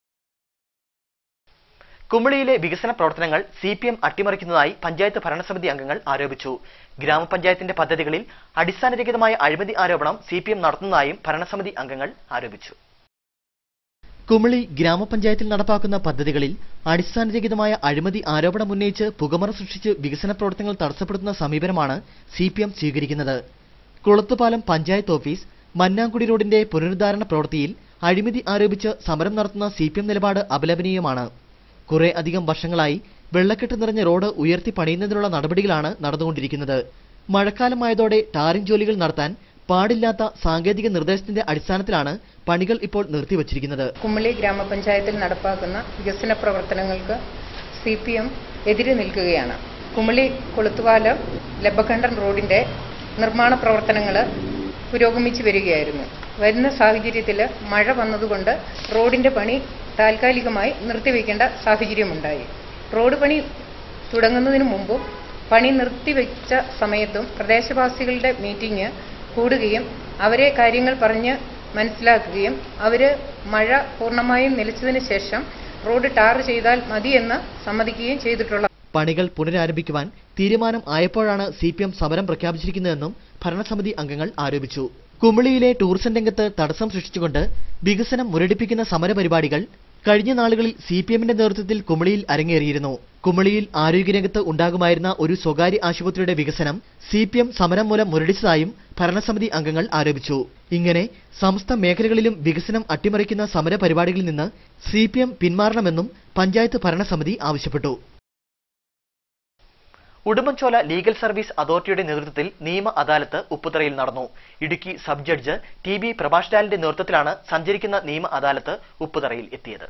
കുമളിയിലെ വികസന പ്രവർത്തനങ്ങൾ സി പി എം അട്ടിമറിക്കുന്നതായി പഞ്ചായത്ത് ഭരണസമിതി അംഗങ്ങൾ ആരോപിച്ചു ഗ്രാമപഞ്ചായത്തിന്റെ പദ്ധതികളിൽ അടിസ്ഥാനരഹിതമായ അഴിമതി ആരോപണം സി പി എം നടത്തുന്നതായും ഭരണസമിതി അംഗങ്ങൾ ആരോപിച്ചു കുമളി ഗ്രാമപഞ്ചായത്തിൽ നടപ്പാക്കുന്ന പദ്ധതികളിൽ അടിസ്ഥാനരഹിതമായ അഴിമതി ആരോപണം ഉന്നയിച്ച് പുകമറ സൃഷ്ടിച്ച് വികസന പ്രവർത്തനങ്ങൾ തടസ്സപ്പെടുത്തുന്ന സമീപനമാണ് സി പി എം സ്വീകരിക്കുന്നത് കുളത്തുപാലം പഞ്ചായത്ത് ഓഫീസ് മന്നാങ്കുടി റോഡിന്റെ പുനരുദ്ധാരണ പ്രവൃത്തിയിൽ അഴിമതി ആരോപിച്ച് സമരം നടത്തുന്ന സി പി എം നിലപാട് അപലപനീയമാണ് കുറെ അധികം വർഷങ്ങളായി വെള്ളക്കെട്ട് നിറഞ്ഞ റോഡ് ഉയർത്തി പണിയുന്നതിനുള്ള നടപടികളാണ് നടന്നുകൊണ്ടിരിക്കുന്നത് മഴക്കാലമായതോടെ ടാറിംഗ് ജോലികൾ നടത്താൻ പാടില്ലാത്ത സാങ്കേതിക നിർദ്ദേശത്തിന്റെ അടിസ്ഥാനത്തിലാണ് പണികൾ ഇപ്പോൾ നിർത്തിവച്ചിരിക്കുന്നത് കുമളി ഗ്രാമപഞ്ചായത്തിൽ നടപ്പാക്കുന്ന വികസന പ്രവർത്തനങ്ങൾക്ക് സി പി എം എതിര് നിൽക്കുകയാണ് കുമളി കൊളുത്തുപാലം ലബക്കണ്ടൻ റോഡിന്റെ നിർമ്മാണ പ്രവർത്തനങ്ങൾ പുരോഗമിച്ചു വരികയായിരുന്നു വരുന്ന സാഹചര്യത്തിൽ മഴ വന്നതുകൊണ്ട് റോഡിന്റെ പണി താൽക്കാലികമായി നിർത്തിവെക്കേണ്ട സാഹചര്യമുണ്ടായി റോഡ് പണി തുടങ്ങുന്നതിന് മുമ്പും പണി നിർത്തിവെച്ച സമയത്തും പ്രദേശവാസികളുടെ മീറ്റിംഗ് കൂടുകയും അവരെ കാര്യങ്ങൾ പറഞ്ഞ് മനസ്സിലാക്കുകയും അവർ മഴ പൂർണ്ണമായും നിലച്ചതിന് ശേഷം റോഡ് ടാർ ചെയ്താൽ മതിയെന്ന് സമ്മതിക്കുകയും ചെയ്തിട്ടുള്ള പണികൾ പുനരാരംഭിക്കുവാൻ തീരുമാനം ആയപ്പോഴാണ് സി പി എം സമരം പ്രഖ്യാപിച്ചിരിക്കുന്നതെന്നും ഭരണസമിതി അംഗങ്ങൾ ആരോപിച്ചു കുമളിയിലെ ടൂറിസം രംഗത്ത് തടസ്സം സൃഷ്ടിച്ചുകൊണ്ട് വികസനം മുരടിപ്പിക്കുന്ന സമരപരിപാടികൾ കഴിഞ്ഞ നാളുകളിൽ സി പി എമ്മിന്റെ നേതൃത്വത്തിൽ കുമളിയിൽ അരങ്ങേറിയിരുന്നു കുമളിയിൽ ആരോഗ്യരംഗത്ത് ഉണ്ടാകുമായിരുന്ന ഒരു സ്വകാര്യ ആശുപത്രിയുടെ വികസനം സി പി എം സമരം മൂലം മുരടിച്ചതായും ഭരണസമിതി അംഗങ്ങൾ ആരോപിച്ചു ഇങ്ങനെ സമസ്ത മേഖലകളിലും വികസനം അട്ടിമറിക്കുന്ന സമരപരിപാടികളിൽ നിന്ന് സി പി എം പിന്മാറണമെന്നും പഞ്ചായത്ത് ഭരണസമിതി ആവശ്യപ്പെട്ടു ഉടുമ്പൻചോല ലീഗൽ സർവീസ് അതോറിറ്റിയുടെ നേതൃത്വത്തിൽ നിയമ അദാലത്ത് ഉപ്പുതറയിൽ നടന്നു Idukki sub judge T B പ്രഭാഷ്ലാലിന്റെ നേതൃത്വത്തിലാണ് സഞ്ചരിക്കുന്ന നിയമ അദാലത്ത് ഉപ്പുതറയിൽ എത്തിയത്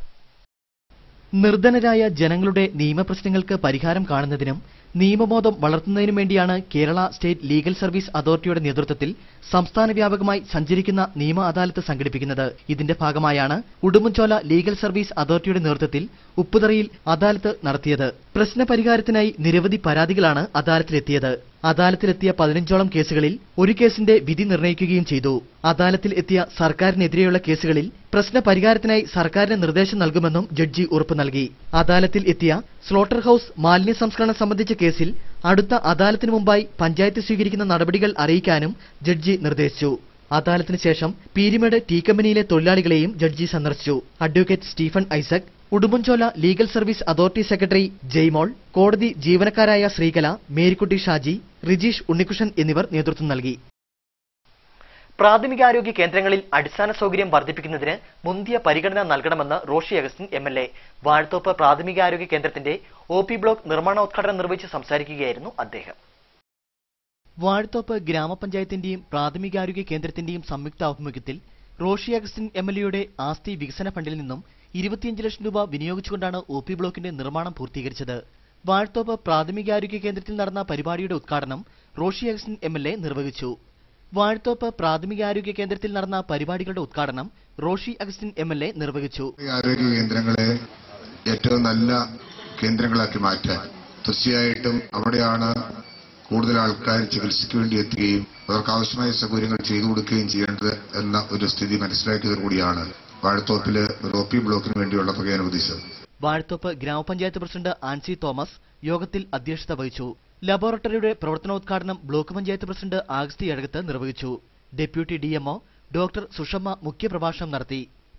നിർധനരായ ജനങ്ങളുടെ നിയമപ്രശ്നങ്ങൾക്ക് പരിഹാരം കാണുന്നതിനും നിയമബോധം വളർത്തുന്നതിനും വേണ്ടിയാണ് കേരള സ്റ്റേറ്റ് ലീഗൽ സർവീസ് അതോറിറ്റിയുടെ നേതൃത്വത്തിൽ സംസ്ഥാന വ്യാപകമായി സഞ്ചരിക്കുന്ന നിയമ അദാലത്ത് സംഘടിപ്പിക്കുന്നത് ഇതിന്റെ ഭാഗമായാണ് ഉടുമ്പൻചോല ലീഗൽ സർവീസ് അതോറിറ്റിയുടെ നേതൃത്വത്തിൽ ഉപ്പുതറയിൽ അദാലത്ത് നടത്തിയത് പ്രശ്ന പരിഹാരത്തിനായി നിരവധി പരാതികളാണ് അദാലത്തിലെത്തിയത് അദാലത്തിലെത്തിയ പതിനഞ്ചോളം കേസുകളിൽ ഒരു കേസിന്റെ വിധി നിർണ്ണയിക്കുകയും ചെയ്തു അദാലത്തിൽ എത്തിയ സർക്കാരിനെതിരെയുള്ള കേസുകളിൽ പ്രശ്ന പരിഹാരത്തിനായി സർക്കാരിന് നിർദ്ദേശം നൽകുമെന്നും ജഡ്ജി ഉറപ്പു നൽകി അദാലത്തിൽ എത്തിയ സ്ലോട്ടർ ഹൌസ് മാലിന്യ സംസ്കരണം സംബന്ധിച്ച കേസിൽ അടുത്ത അദാലത്തിനു മുമ്പായി പഞ്ചായത്ത് സ്വീകരിക്കുന്ന നടപടികൾ അറിയിക്കാനും ജഡ്ജി നിർദ്ദേശിച്ചു അദാലത്തിന് ശേഷം പീരിമേട് ടീ കമ്പനിയിലെ തൊഴിലാളികളെയും ജഡ്ജി സന്ദർശിച്ചു advocate Stephen Isaac Udumbanchola legal service authority secretary Jaymol കോടതി ജീവനക്കാരായ ശ്രീകല മേരിക്കുട്ടി ഷാജി റിജീഷ് ഉണ്ണികൃഷ്ണൻ എന്നിവർ നേതൃത്വം നൽകി പ്രാഥമികാരോഗ്യ കേന്ദ്രങ്ങളിൽ അടിസ്ഥാന സൗകര്യം വർദ്ധിപ്പിക്കുന്നതിന് മുന്തിയ പരിഗണന നൽകണമെന്ന് Roshy Augustine M L A Vazhathoppu പ്രാഥമികാരോഗ്യ കേന്ദ്രത്തിന്റെ ഒ പി ബ്ലോക്ക് നിർമ്മാണോദ്ഘാടനം നിർവഹിച്ച് സംസാരിക്കുകയായിരുന്നു അദ്ദേഹം വാഴത്തോപ്പ് ഗ്രാമപഞ്ചായത്തിന്റെയും പ്രാഥമികാരോഗ്യ കേന്ദ്രത്തിന്റെയും സംയുക്താഭിമുഖ്യത്തിൽ റോഷി അഗസ്റ്റിൻ എം എൽ എയുടെ ആസ്തി വികസന ഫണ്ടിൽ നിന്നും ഇരുപത്തിയഞ്ച് ലക്ഷം രൂപ വിനിയോഗിച്ചുകൊണ്ടാണ് ഒ പി ബ്ലോക്കിന്റെ നിർമ്മാണം പൂർത്തീകരിച്ചത് വാഴത്തോപ്പ് പ്രാഥമികാരോഗ്യ കേന്ദ്രത്തിൽ നടന്ന പരിപാടിയുടെ ഉദ്ഘാടനം Roshy Augustine M L A നിർവഹിച്ചു വാഴത്തോപ്പ് പ്രാഥമികാരോഗ്യ കേന്ദ്രത്തിൽ നടന്ന പരിപാടികളുടെ ഉദ്ഘാടനം Roshy Augustine M L A നിർവഹിച്ചു ആരോഗ്യ കേന്ദ്രങ്ങളെ ഏറ്റവും നല്ല കേന്ദ്രങ്ങളാക്കി മാറ്റാൻ തീർച്ചയായിട്ടും അവിടെയാണ് കൂടുതൽ ആൾക്കാർ ചികിത്സയ്ക്ക് വേണ്ടി എത്തുകയും അവർക്ക് ആവശ്യമായ സൗകര്യങ്ങൾ ചെയ്തു കൊടുക്കുകയും ചെയ്യേണ്ടത് എന്ന ഒരു സ്ഥിതി മനസ്സിലാക്കിയതോടുകൂടിയാണ് വാഴത്തോപ്പില് ഒരു ഒ പി ബ്ലോക്കിന് വേണ്ടിയുള്ള തുക അനുവദിച്ചത് വാഴത്തോപ്പ് ഗ്രാമപഞ്ചായത്ത് പ്രസിഡന്റ് ആൻസി തോമസ് യോഗത്തിൽ അധ്യക്ഷത വഹിച്ചു ലബോറട്ടറിയുടെ പ്രവർത്തനോദ്ഘാടനം ബ്ലോക്ക് പഞ്ചായത്ത് പ്രസിഡന്റ് ആഗസ്തി എഴകത്ത് നിർവഹിച്ചു ഡെപ്യൂട്ടി ഡിഎംഒ ഡോക്ടർ സുഷമ്മ മുഖ്യപ്രഭാഷണം നടത്തി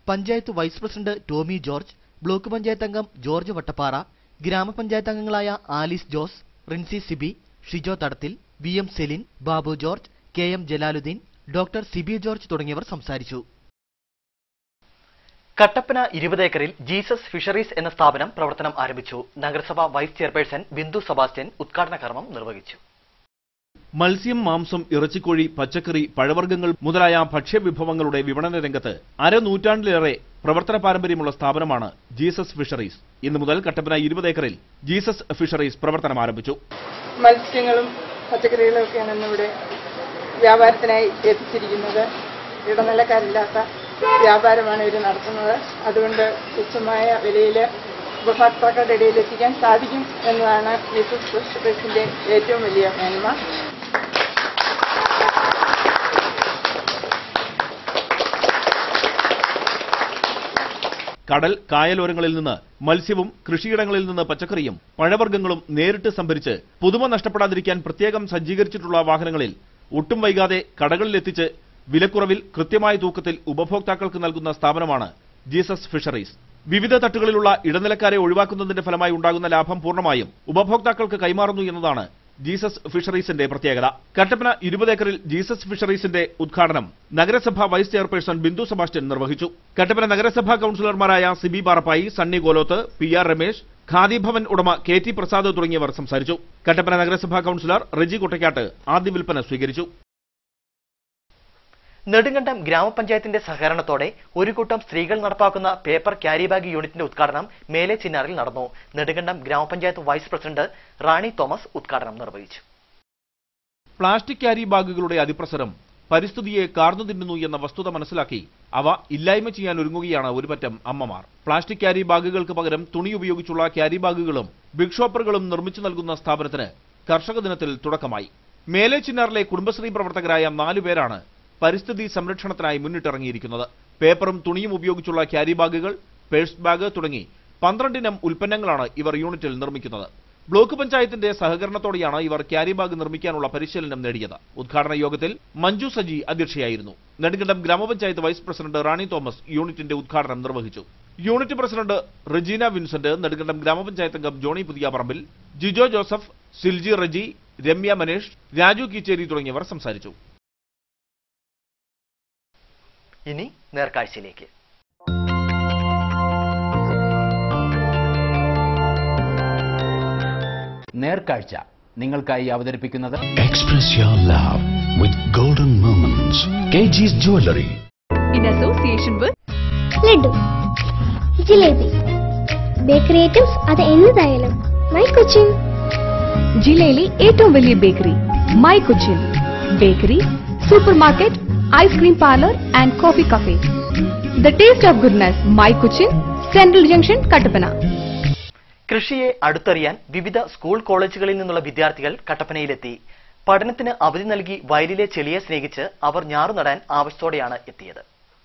panchayat vice president Tomy George block panchayat അംഗം ജോർജ് വട്ടപ്പാറ ഗ്രാമപഞ്ചായത്ത് അംഗങ്ങളായ Alice Jose Rincy Sibi Shijo Thadathil V M Celine Babu George K M Jalaluddin doctor Sibi George തുടങ്ങിയവർ സംസാരിച്ചു കട്ടപ്പന ഇരുപത് ഏക്കറിൽ ജീസസ് ഫിഷറീസ് എന്ന സ്ഥാപനം പ്രവർത്തനം ആരംഭിച്ചു നഗരസഭ വൈസ് ചെയർപേഴ്സൺ ബിന്ദു സെബാസ്റ്റ്യൻ ഉദ്ഘാടന കർമ്മം നിർവഹിച്ചു മത്സ്യം മാംസം ഇറച്ചിക്കോഴി പച്ചക്കറി പഴവർഗ്ഗങ്ങൾ മുതലായ ഭക്ഷ്യവിഭവങ്ങളുടെ വിപണന രംഗത്ത് അരനൂറ്റാണ്ടിലേറെ പ്രവർത്തന പാരമ്പര്യമുള്ള സ്ഥാപനമാണ് ജീസസ് ഫിഷറീസ് ഇന്നു മുതൽ കട്ടപ്പന ഇരുപത് ഏക്കറിൽ ജീസസ് ഫിഷറീസ് പ്രവർത്തനം ആരംഭിച്ചു മത്സ്യങ്ങളും പച്ചക്കറികളും ഒക്കെയാണ് ഇന്നിവിടെ വ്യാപാരത്തിനായി എത്തിച്ചിരിക്കുന്നത് ഇടനിലക്കാരില്ലാത്ത വ്യാപാരമാണ് ഇവർ നടത്തുന്നത് അതുകൊണ്ട് തുച്ഛമായ വിലയിൽ ഉപഭോക്താക്കളുടെ ഇടയിൽ എത്തിക്കാൻ സാധിക്കും എന്നതാണ് ജീസസ് ഫിഷറീസിന്റെ ഏറ്റവും വലിയ മേന്മ കടൽ കായലോരങ്ങളിൽ നിന്ന് മത്സ്യവും കൃഷിയിടങ്ങളിൽ നിന്ന് പച്ചക്കറിയും പഴവർഗ്ഗങ്ങളും നേരിട്ട് സംഭരിച്ച് പുതുമ നഷ്ടപ്പെടാതിരിക്കാൻ പ്രത്യേകം സജ്ജീകരിച്ചിട്ടുള്ള വാഹനങ്ങളിൽ ഒട്ടും വൈകാതെ കടകളിലെത്തിച്ച് വിലക്കുറവിൽ കൃത്യമായ തൂക്കത്തിൽ ഉപഭോക്താക്കൾക്ക് നൽകുന്ന സ്ഥാപനമാണ് ജീസസ് ഫിഷറീസ് വിവിധ തട്ടുകളിലുള്ള ഇടനിലക്കാരെ ഒഴിവാക്കുന്നതിന്റെ ഫലമായി ഉണ്ടാകുന്ന ലാഭം പൂർണ്ണമായും ഉപഭോക്താക്കൾക്ക് കൈമാറുന്നു എന്നതാണ് ജീസസ് ഫിഷറീസിന്റെ പ്രത്യേകത കട്ടപ്പന ഇരുപത് ഏക്കറിൽ ജീസസ് ഫിഷറീസിന്റെ ഉദ്ഘാടനം നഗരസഭ വൈസ് ചെയർപേഴ്സൺ ബിന്ദു സെബാസ്റ്റ്യൻ നിർവഹിച്ചു കട്ടപ്പന നഗരസഭാ കൌൺസിലർമാരായ Sibi Parappayi Sunny Goloth P R Ramesh khadi Bhavan ഉടമ കെ ടി പ്രസാദ് തുടങ്ങിയവർ സംസാരിച്ചു കട്ടപ്പന നഗരസഭാ കൌൺസിലർ റെജി കൊട്ടക്കാട്ട് ആദ്യ വിൽപ്പന സ്വീകരിച്ചു നെടുങ്കണ്ടം ഗ്രാമപഞ്ചായത്തിന്റെ സഹകരണത്തോടെ ഒരു കൂട്ടം സ്ത്രീകൾ നടപ്പാക്കുന്ന പേപ്പർ ക്യാരി ബാഗ് യൂണിറ്റിന്റെ ഉദ്ഘാടനം മേലെ ചിന്നാറിൽ നടന്നു നെടുങ്കണ്ടം ഗ്രാമപഞ്ചായത്ത് വൈസ് പ്രസിഡന്റ് റാണി തോമസ് ഉദ്ഘാടനം നിർവഹിച്ചു പ്ലാസ്റ്റിക് ക്യാരി ബാഗുകളുടെ അതിപ്രസരം പരിസ്ഥിതിയെ കാർന്നു തിന്നുന്നു എന്ന വസ്തുത മനസ്സിലാക്കി അവ ഇല്ലായ്മ ചെയ്യാൻ ഒരുങ്ങുകയാണ് ഒരു പറ്റം അമ്മമാർ പ്ലാസ്റ്റിക് ക്യാരി ബാഗുകൾക്ക് പകരം തുണി ഉപയോഗിച്ചുള്ള ക്യാരി ബാഗുകളും ബിഗ് ഷോപ്പറുകളും നിർമ്മിച്ചു നൽകുന്ന സ്ഥാപനത്തിന് കർഷക ദിനത്തിൽ തുടക്കമായി മേലെ ചിന്നാറിലെ കുടുംബശ്രീ പ്രവർത്തകരായ നാലുപേരാണ് പരിസ്ഥിതി സംരക്ഷണത്തിനായി മുന്നിട്ടിറങ്ങിയിരിക്കുന്നത് പേപ്പറും തുണിയും ഉപയോഗിച്ചുള്ള ക്യാരി ബാഗുകൾ പേഴ്സ് ബാഗ് തുടങ്ങി പന്ത്രണ്ടിനം ഉൽപ്പന്നങ്ങളാണ് ഇവർ യൂണിറ്റിൽ നിർമ്മിക്കുന്നത് ബ്ലോക്ക് പഞ്ചായത്തിന്റെ സഹകരണത്തോടെയാണ് ഇവർ ക്യാരി ബാഗ് നിർമ്മിക്കാനുള്ള പരിശീലനം നേടിയത് ഉദ്ഘാടന യോഗത്തിൽ മഞ്ജു സജി അധ്യക്ഷയായിരുന്നു നെടുങ്കണ്ടം ഗ്രാമപഞ്ചായത്ത് വൈസ് പ്രസിഡന്റ് റാണി തോമസ് യൂണിറ്റിന്റെ ഉദ്ഘാടനം നിർവഹിച്ചു unit president Regina Vincent Nedumkandam ഗ്രാമപഞ്ചായത്ത് അംഗം ജോണി പുതിയാപറമ്പിൽ ജിജോ ജോസഫ് സിൽജി റജി രമ്യ മനേഷ് രാജു കീച്ചേരി തുടങ്ങിയവർ സംസാരിച്ചു ഇനി നേർക്കാഴ്ചയിലേക്ക് നേർക്കാഴ്ച നിങ്ങൾക്കായി അവതരിപ്പിക്കുന്നത് Express your love with golden moments. KG's Jewelry. in association with laddu jalebi bakery items അത് എന്നതായാലും മൈ കൊച്ചിൻ ജില്ലയിലെ ഏറ്റവും വലിയ bakery my Cochin bakery super market ice cream parlour and coffee cafe the taste of goodness my Cochin central junction Kattappana കൃഷിയെ അടുത്തറിയാൻ വിവിധ സ്കൂൾ കോളേജുകളിൽ നിന്നുള്ള വിദ്യാർത്ഥികൾ കട്ടപ്പനയിലെത്തി പഠനത്തിന് അവധി നൽകി വയലിലെ ചെളിയെ സ്നേഹിച്ച് അവർ ഞാറുനടാൻ ആവശ്യത്തോടെയാണ് എത്തിയത്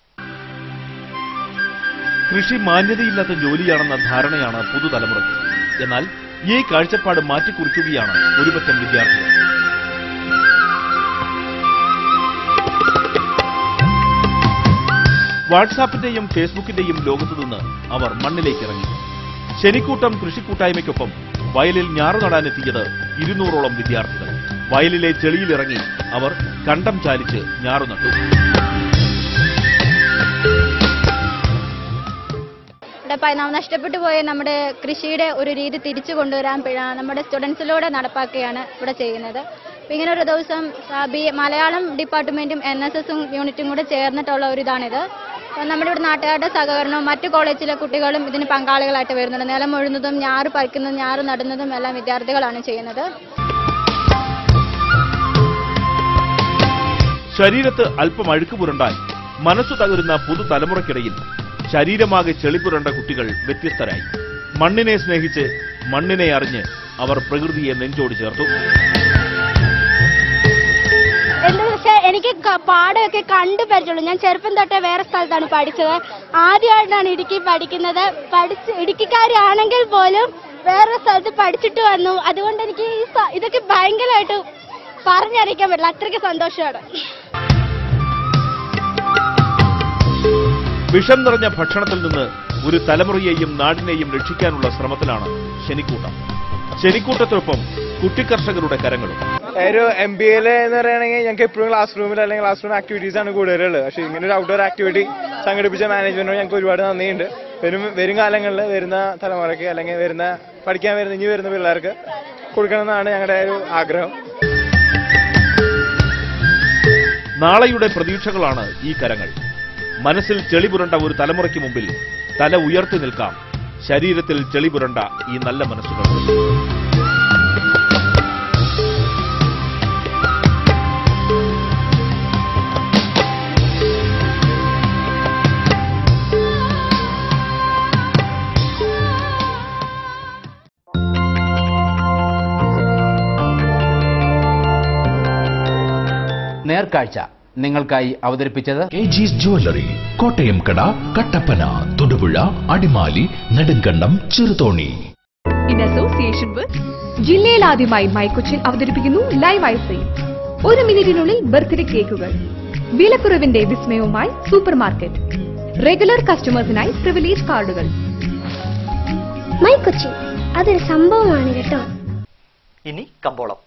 കൃഷി മാന്യതയില്ലാത്ത ജോലിയാണെന്ന ധാരണയാണ് പുതുതലമുറയ്ക്ക് എന്നാൽ ഈ കാഴ്ചപ്പാട് മാറ്റിക്കുറിക്കുകയാണ് ഒരുപറ്റം വിദ്യാർത്ഥികൾ വാട്സാപ്പിന്റെയും ഫേസ്ബുക്കിന്റെയും ലോകത്തു നിന്ന് അവർ മണ്ണിലേക്ക് ഇറങ്ങി ശനിക്കൂട്ടം കൃഷിക്കൂട്ടായ്മയ്ക്കൊപ്പം വയലിൽ ഞാറു നടാനെത്തിയത് ഇരുന്നൂറോളം വിദ്യാർത്ഥികൾ വയലിലെ ചെളിയിലിറങ്ങി അവർ കണ്ടം ചാലിച്ച് ഞാറു നട്ടു ഇവിടെ പ- ന- നഷ്ടപ്പെട്ടു പോയ നമ്മുടെ കൃഷിയുടെ ഒരു രീതി തിരിച്ചു കൊണ്ടുവരാൻ പിഴ- നമ്മുടെ സ്റ്റുഡൻസിലൂടെ നടപ്പാക്കുകയാണ് ഇവിടെ ചെയ്യുന്നത് അപ്പോൾ ഇങ്ങനെ ഒരു ദിവസം ആ, ബി മലയാളം ഡിപ്പാർട്ട്മെന്റും എൻ എസ് എസും യൂണിറ്റും കൂടെ ചേർന്നിട്ടുള്ള ഒരു ഇതാണിത് അപ്പോൾ നമ്മുടെ ഇവിടെ നാട്ടുകാരുടെ സഹകരണവും മറ്റു കോളേജിലെ കുട്ടികളും ഇതിന് പങ്കാളികളായിട്ട് വരുന്നുണ്ട് നിലം ഒഴുന്നതും ഞാറ് പറിക്കുന്നതും ഞാറ് നടുന്നതും എല്ലാം വിദ്യാർത്ഥികളാണ് ചെയ്യുന്നത് ശരീരത്ത് അല്പം അഴുക്ക് പുരണ്ടാൽ മനസ്സു തകരുന്ന പുതുതലമുറയ്ക്കിടയിൽ ശരീരമാകെ ചെളിപുരണ്ട കുട്ടികൾ വ്യത്യസ്തരായി മണ്ണിനെ സ്നേഹിച്ച് മണ്ണിനെ അറിഞ്ഞ് അവർ പ്രകൃതിയെ നെഞ്ചോട് ചേർത്തു എന്താ വെച്ചാൽ എനിക്ക് ക- പാടമൊക്കെ കണ്ടു പരിചയമുള്ളൂ ഞാൻ ചെറുപ്പം തൊട്ടേ വേറെ സ്ഥലത്താണ് പഠിച്ചത് ആദ്യമായിട്ടാണ് ഇടുക്കി പഠിക്കുന്നത് പഠിച്ച് ഇടുക്കിക്കാരാണെങ്കിൽ പോലും വേറെ സ്ഥലത്ത് പഠിച്ചിട്ട് വന്നു അതുകൊണ്ട് എനിക്ക് ഈ സ- ഇതൊക്കെ ഭയങ്കരമായിട്ട് പറഞ്ഞറിയിക്കാൻ പറ്റില്ല അത്രയ്ക്ക് സന്തോഷമാണ് വിഷം നിറഞ്ഞ ഭക്ഷണത്തിൽ നിന്ന് ഒരു തലമുറയെയും നാടിനെയും രക്ഷിക്കാനുള്ള ശ്രമത്തിലാണ് ശനിക്കൂട്ടം ശനിക്കൂട്ടത്തിനൊപ്പം കുട്ടിക്കർഷകരുടെ കരങ്ങളും ഒരു എം ബി എൽ എന്ന് പറയുകയാണെങ്കിൽ ഞങ്ങൾക്ക് എപ്പോഴും ക്ലാസ് റൂമിൽ അല്ലെങ്കിൽ ക്ലാസ് റൂം ആക്ടിവിറ്റീസ് ആണ് കൂടുതലുള്ളത് പക്ഷേ ഇങ്ങനെ ഒരു ഔട്ട്ഡോർ ആക്ടിവിറ്റി സംഘടിപ്പിച്ച മാനേജ്മെന്റിനോട് ഞങ്ങൾക്ക് ഒരുപാട് നന്ദിയുണ്ട് വരും വരും കാലങ്ങളിൽ വരുന്ന തലമുറയ്ക്ക് അല്ലെങ്കിൽ വരുന്ന പഠിക്കാൻ വരുന്ന ഇനി വരുന്ന പിള്ളേർക്ക് കൊടുക്കണമെന്നാണ് ഞങ്ങളുടെ ഒരു ആഗ്രഹം നാളെയുടെ പ്രതീക്ഷകളാണ് ഈ കരങ്ങൾ മനസ്സിൽ ചെളി പുരണ്ട ഒരു തലമുറയ്ക്ക് മുമ്പിൽ തല ഉയർത്തി നിൽക്കാം ശരീരത്തിൽ ചെളി പുരണ്ട ഈ നല്ല മനസ്സുകൾ നേർക്കാഴ്ച നിങ്ങൾക്കായി അവതരിപ്പിച്ചത് കെ ജിസ് ജുവല്ലറി കോട്ടയം കട Kattappana Thodupuzha Adimali Nedumkandam Cheruthoni in association with ജില്ലയിൽ ആദ്യമായി മൈക്കൊച്ചിൻ അവതരിപ്പിക്കുന്നു ലൈവ് ഐസിംഗ് ഒരു മിനിറ്റിനുള്ളിൽ ബർത്ത്ഡേ കേക്കുകൾ വിലക്കുറവിന്റെ വിസ്മയവുമായി സൂപ്പർ മാർക്കറ്റ് റെഗുലർ കസ്റ്റമേഴ്സിനായി പ്രിവിലേജ് കാർഡുകൾ മൈ കൊച്ചി അതൊരു സംഭവമാണ് കേട്ടോ ഇനി കമ്പോളം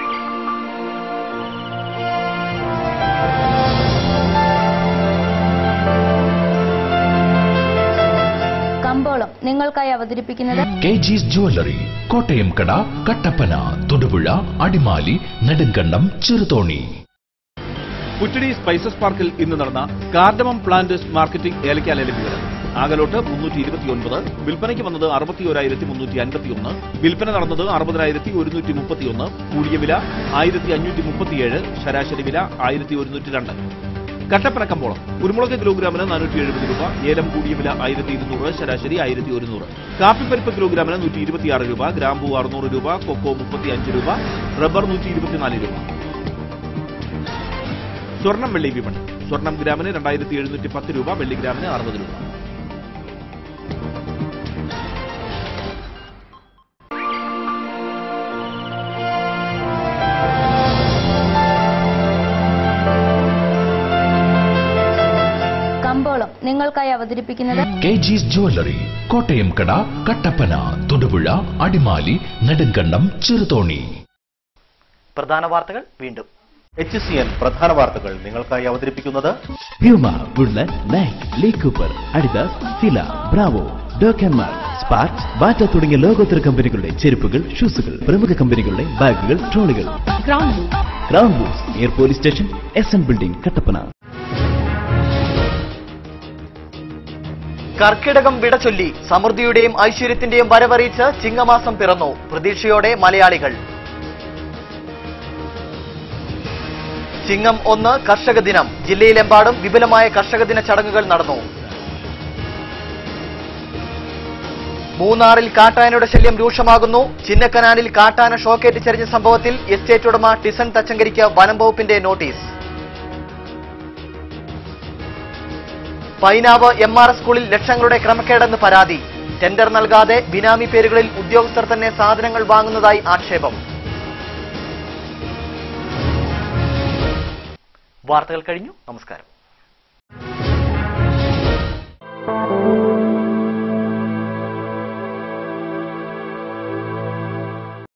കമ്പോളം നിങ്ങൾക്കായി അവതരിപ്പിക്കുന്നത് കെ ജിസ് ജുവല്ലറി കോട്ടയം കട കട്ടപ്പന തൊടുപുഴ അടിമാലി നെടുങ്കണ്ടം ചെറുതോണി പുറ്റടി സ്പൈസസ് പാർക്കിൽ ഇന്ന് നടന്ന കാർഡമം പ്ലാന്റ് മാർക്കറ്റിംഗ് ഏലക്കാലേല വിവരം ആകലോട്ട് മുന്നൂറ്റി ഇരുപത്തിയൊൻപത് വിൽപ്പനയ്ക്ക് വന്നത് അറുപത്തിയോരായിരത്തി മുന്നൂറ്റി അൻപത്തിയൊന്ന് വിൽപ്പന നടന്നത് അറുപതിനായിരത്തി ഒരുന്നൂറ്റി മുപ്പത്തിയൊന്ന് കൂടിയ വില ആയിരത്തി അഞ്ഞൂറ്റി മുപ്പത്തിയേഴ് ശരാശരി വില ആയിരത്തി ഒരുന്നൂറ്റി രണ്ട് കട്ടപ്പന കമ്പോളം കുരുമുളക് കിലോഗ്രാമിന് നാനൂറ്റി എഴുപത് രൂപ ഏലം കൂടിയ വില ആയിരത്തി ഇരുന്നൂറ് ശരാശരി ആയിരത്തി ഒരുന്നൂറ് കാപ്പിപ്പരിപ്പ് കിലോഗ്രാമിന് നൂറ്റി ഇരുപത്തിയാറ് രൂപ ഗ്രാമ്പു അറുന്നൂറ് രൂപ കൊക്കോ മുപ്പത്തി അഞ്ച് രൂപ റബ്ബർ നൂറ്റി ഇരുപത്തിനാല് രൂപ സ്വർണം വെള്ളി വിപണി സ്വർണം ഗ്രാമിന് രണ്ടായിരത്തി എഴുന്നൂറ്റി പത്ത് രൂപ വെള്ളി ഗ്രാമിന് അറുപത് രൂപ കമ്പോളം നിങ്ങൾക്കായി അവതരിപ്പിക്കുന്നത് കെ ജിസ് ജുവല്ലറി കോട്ടയം കട കട്ടപ്പന തൊടുപുഴ അടിമാലി നെടുങ്കണ്ടം ചെറുതോണി പ്രധാന വാർത്തകൾ വീണ്ടും എച്ച് സി എൻ പ്രധാന വാർത്തകൾ നിങ്ങൾക്കായി അവതരിപ്പിക്കുന്നത് Puma Woodland Nike Lee Cooper Adidas Fila Bravo ഡോക്കന്മാർ സ്പാർക്ക് ബാറ്റ തുടങ്ങിയ ലോകോത്തര കമ്പനികളുടെ ചെരുപ്പുകൾ ഷൂസുകൾ പ്രമുഖ കമ്പനികളുടെ ബാഗുകൾ ട്രോളികൾ ഗ്രൗണ്ട് ക്രൗൺ ബൂസ് air police station S N building Kattappana കർക്കിടകം വിട ചൊല്ലി സമൃദ്ധിയുടെയും ഐശ്വര്യത്തിന്റെയും വരവറിയിച്ച് ചിങ്ങമാസം പിറന്നു പ്രതീക്ഷയോടെ മലയാളികൾ ചിങ്ങം ഒന്ന് കർഷക ദിനം ജില്ലയിലെമ്പാടും വിപുലമായ കർഷക ദിന ചടങ്ങുകൾ നടന്നു മൂന്നാറിൽ കാട്ടാനയുടെ ശല്യം രൂക്ഷമാകുന്നു ചിന്നക്കനാലിൽ കാട്ടാന ഷോക്കേറ്റ് ചരിഞ്ഞ സംഭവത്തിൽ എസ്റ്റേറ്റ് ഉടമ ടിസൺ തച്ചങ്കരിക്ക് വനം വകുപ്പിന്റെ notice Painavu M R S സ്കൂളിൽ ലക്ഷങ്ങളുടെ ക്രമക്കേടെന്ന് പരാതി ടെൻഡർ നൽകാതെ ബിനാമി പേരുകളിൽ ഉദ്യോഗസ്ഥർ തന്നെ സാധനങ്ങൾ വാങ്ങുന്നതായി ആക്ഷേപം വാർത്തകൾ കഴിഞ്ഞു നമസ്കാരം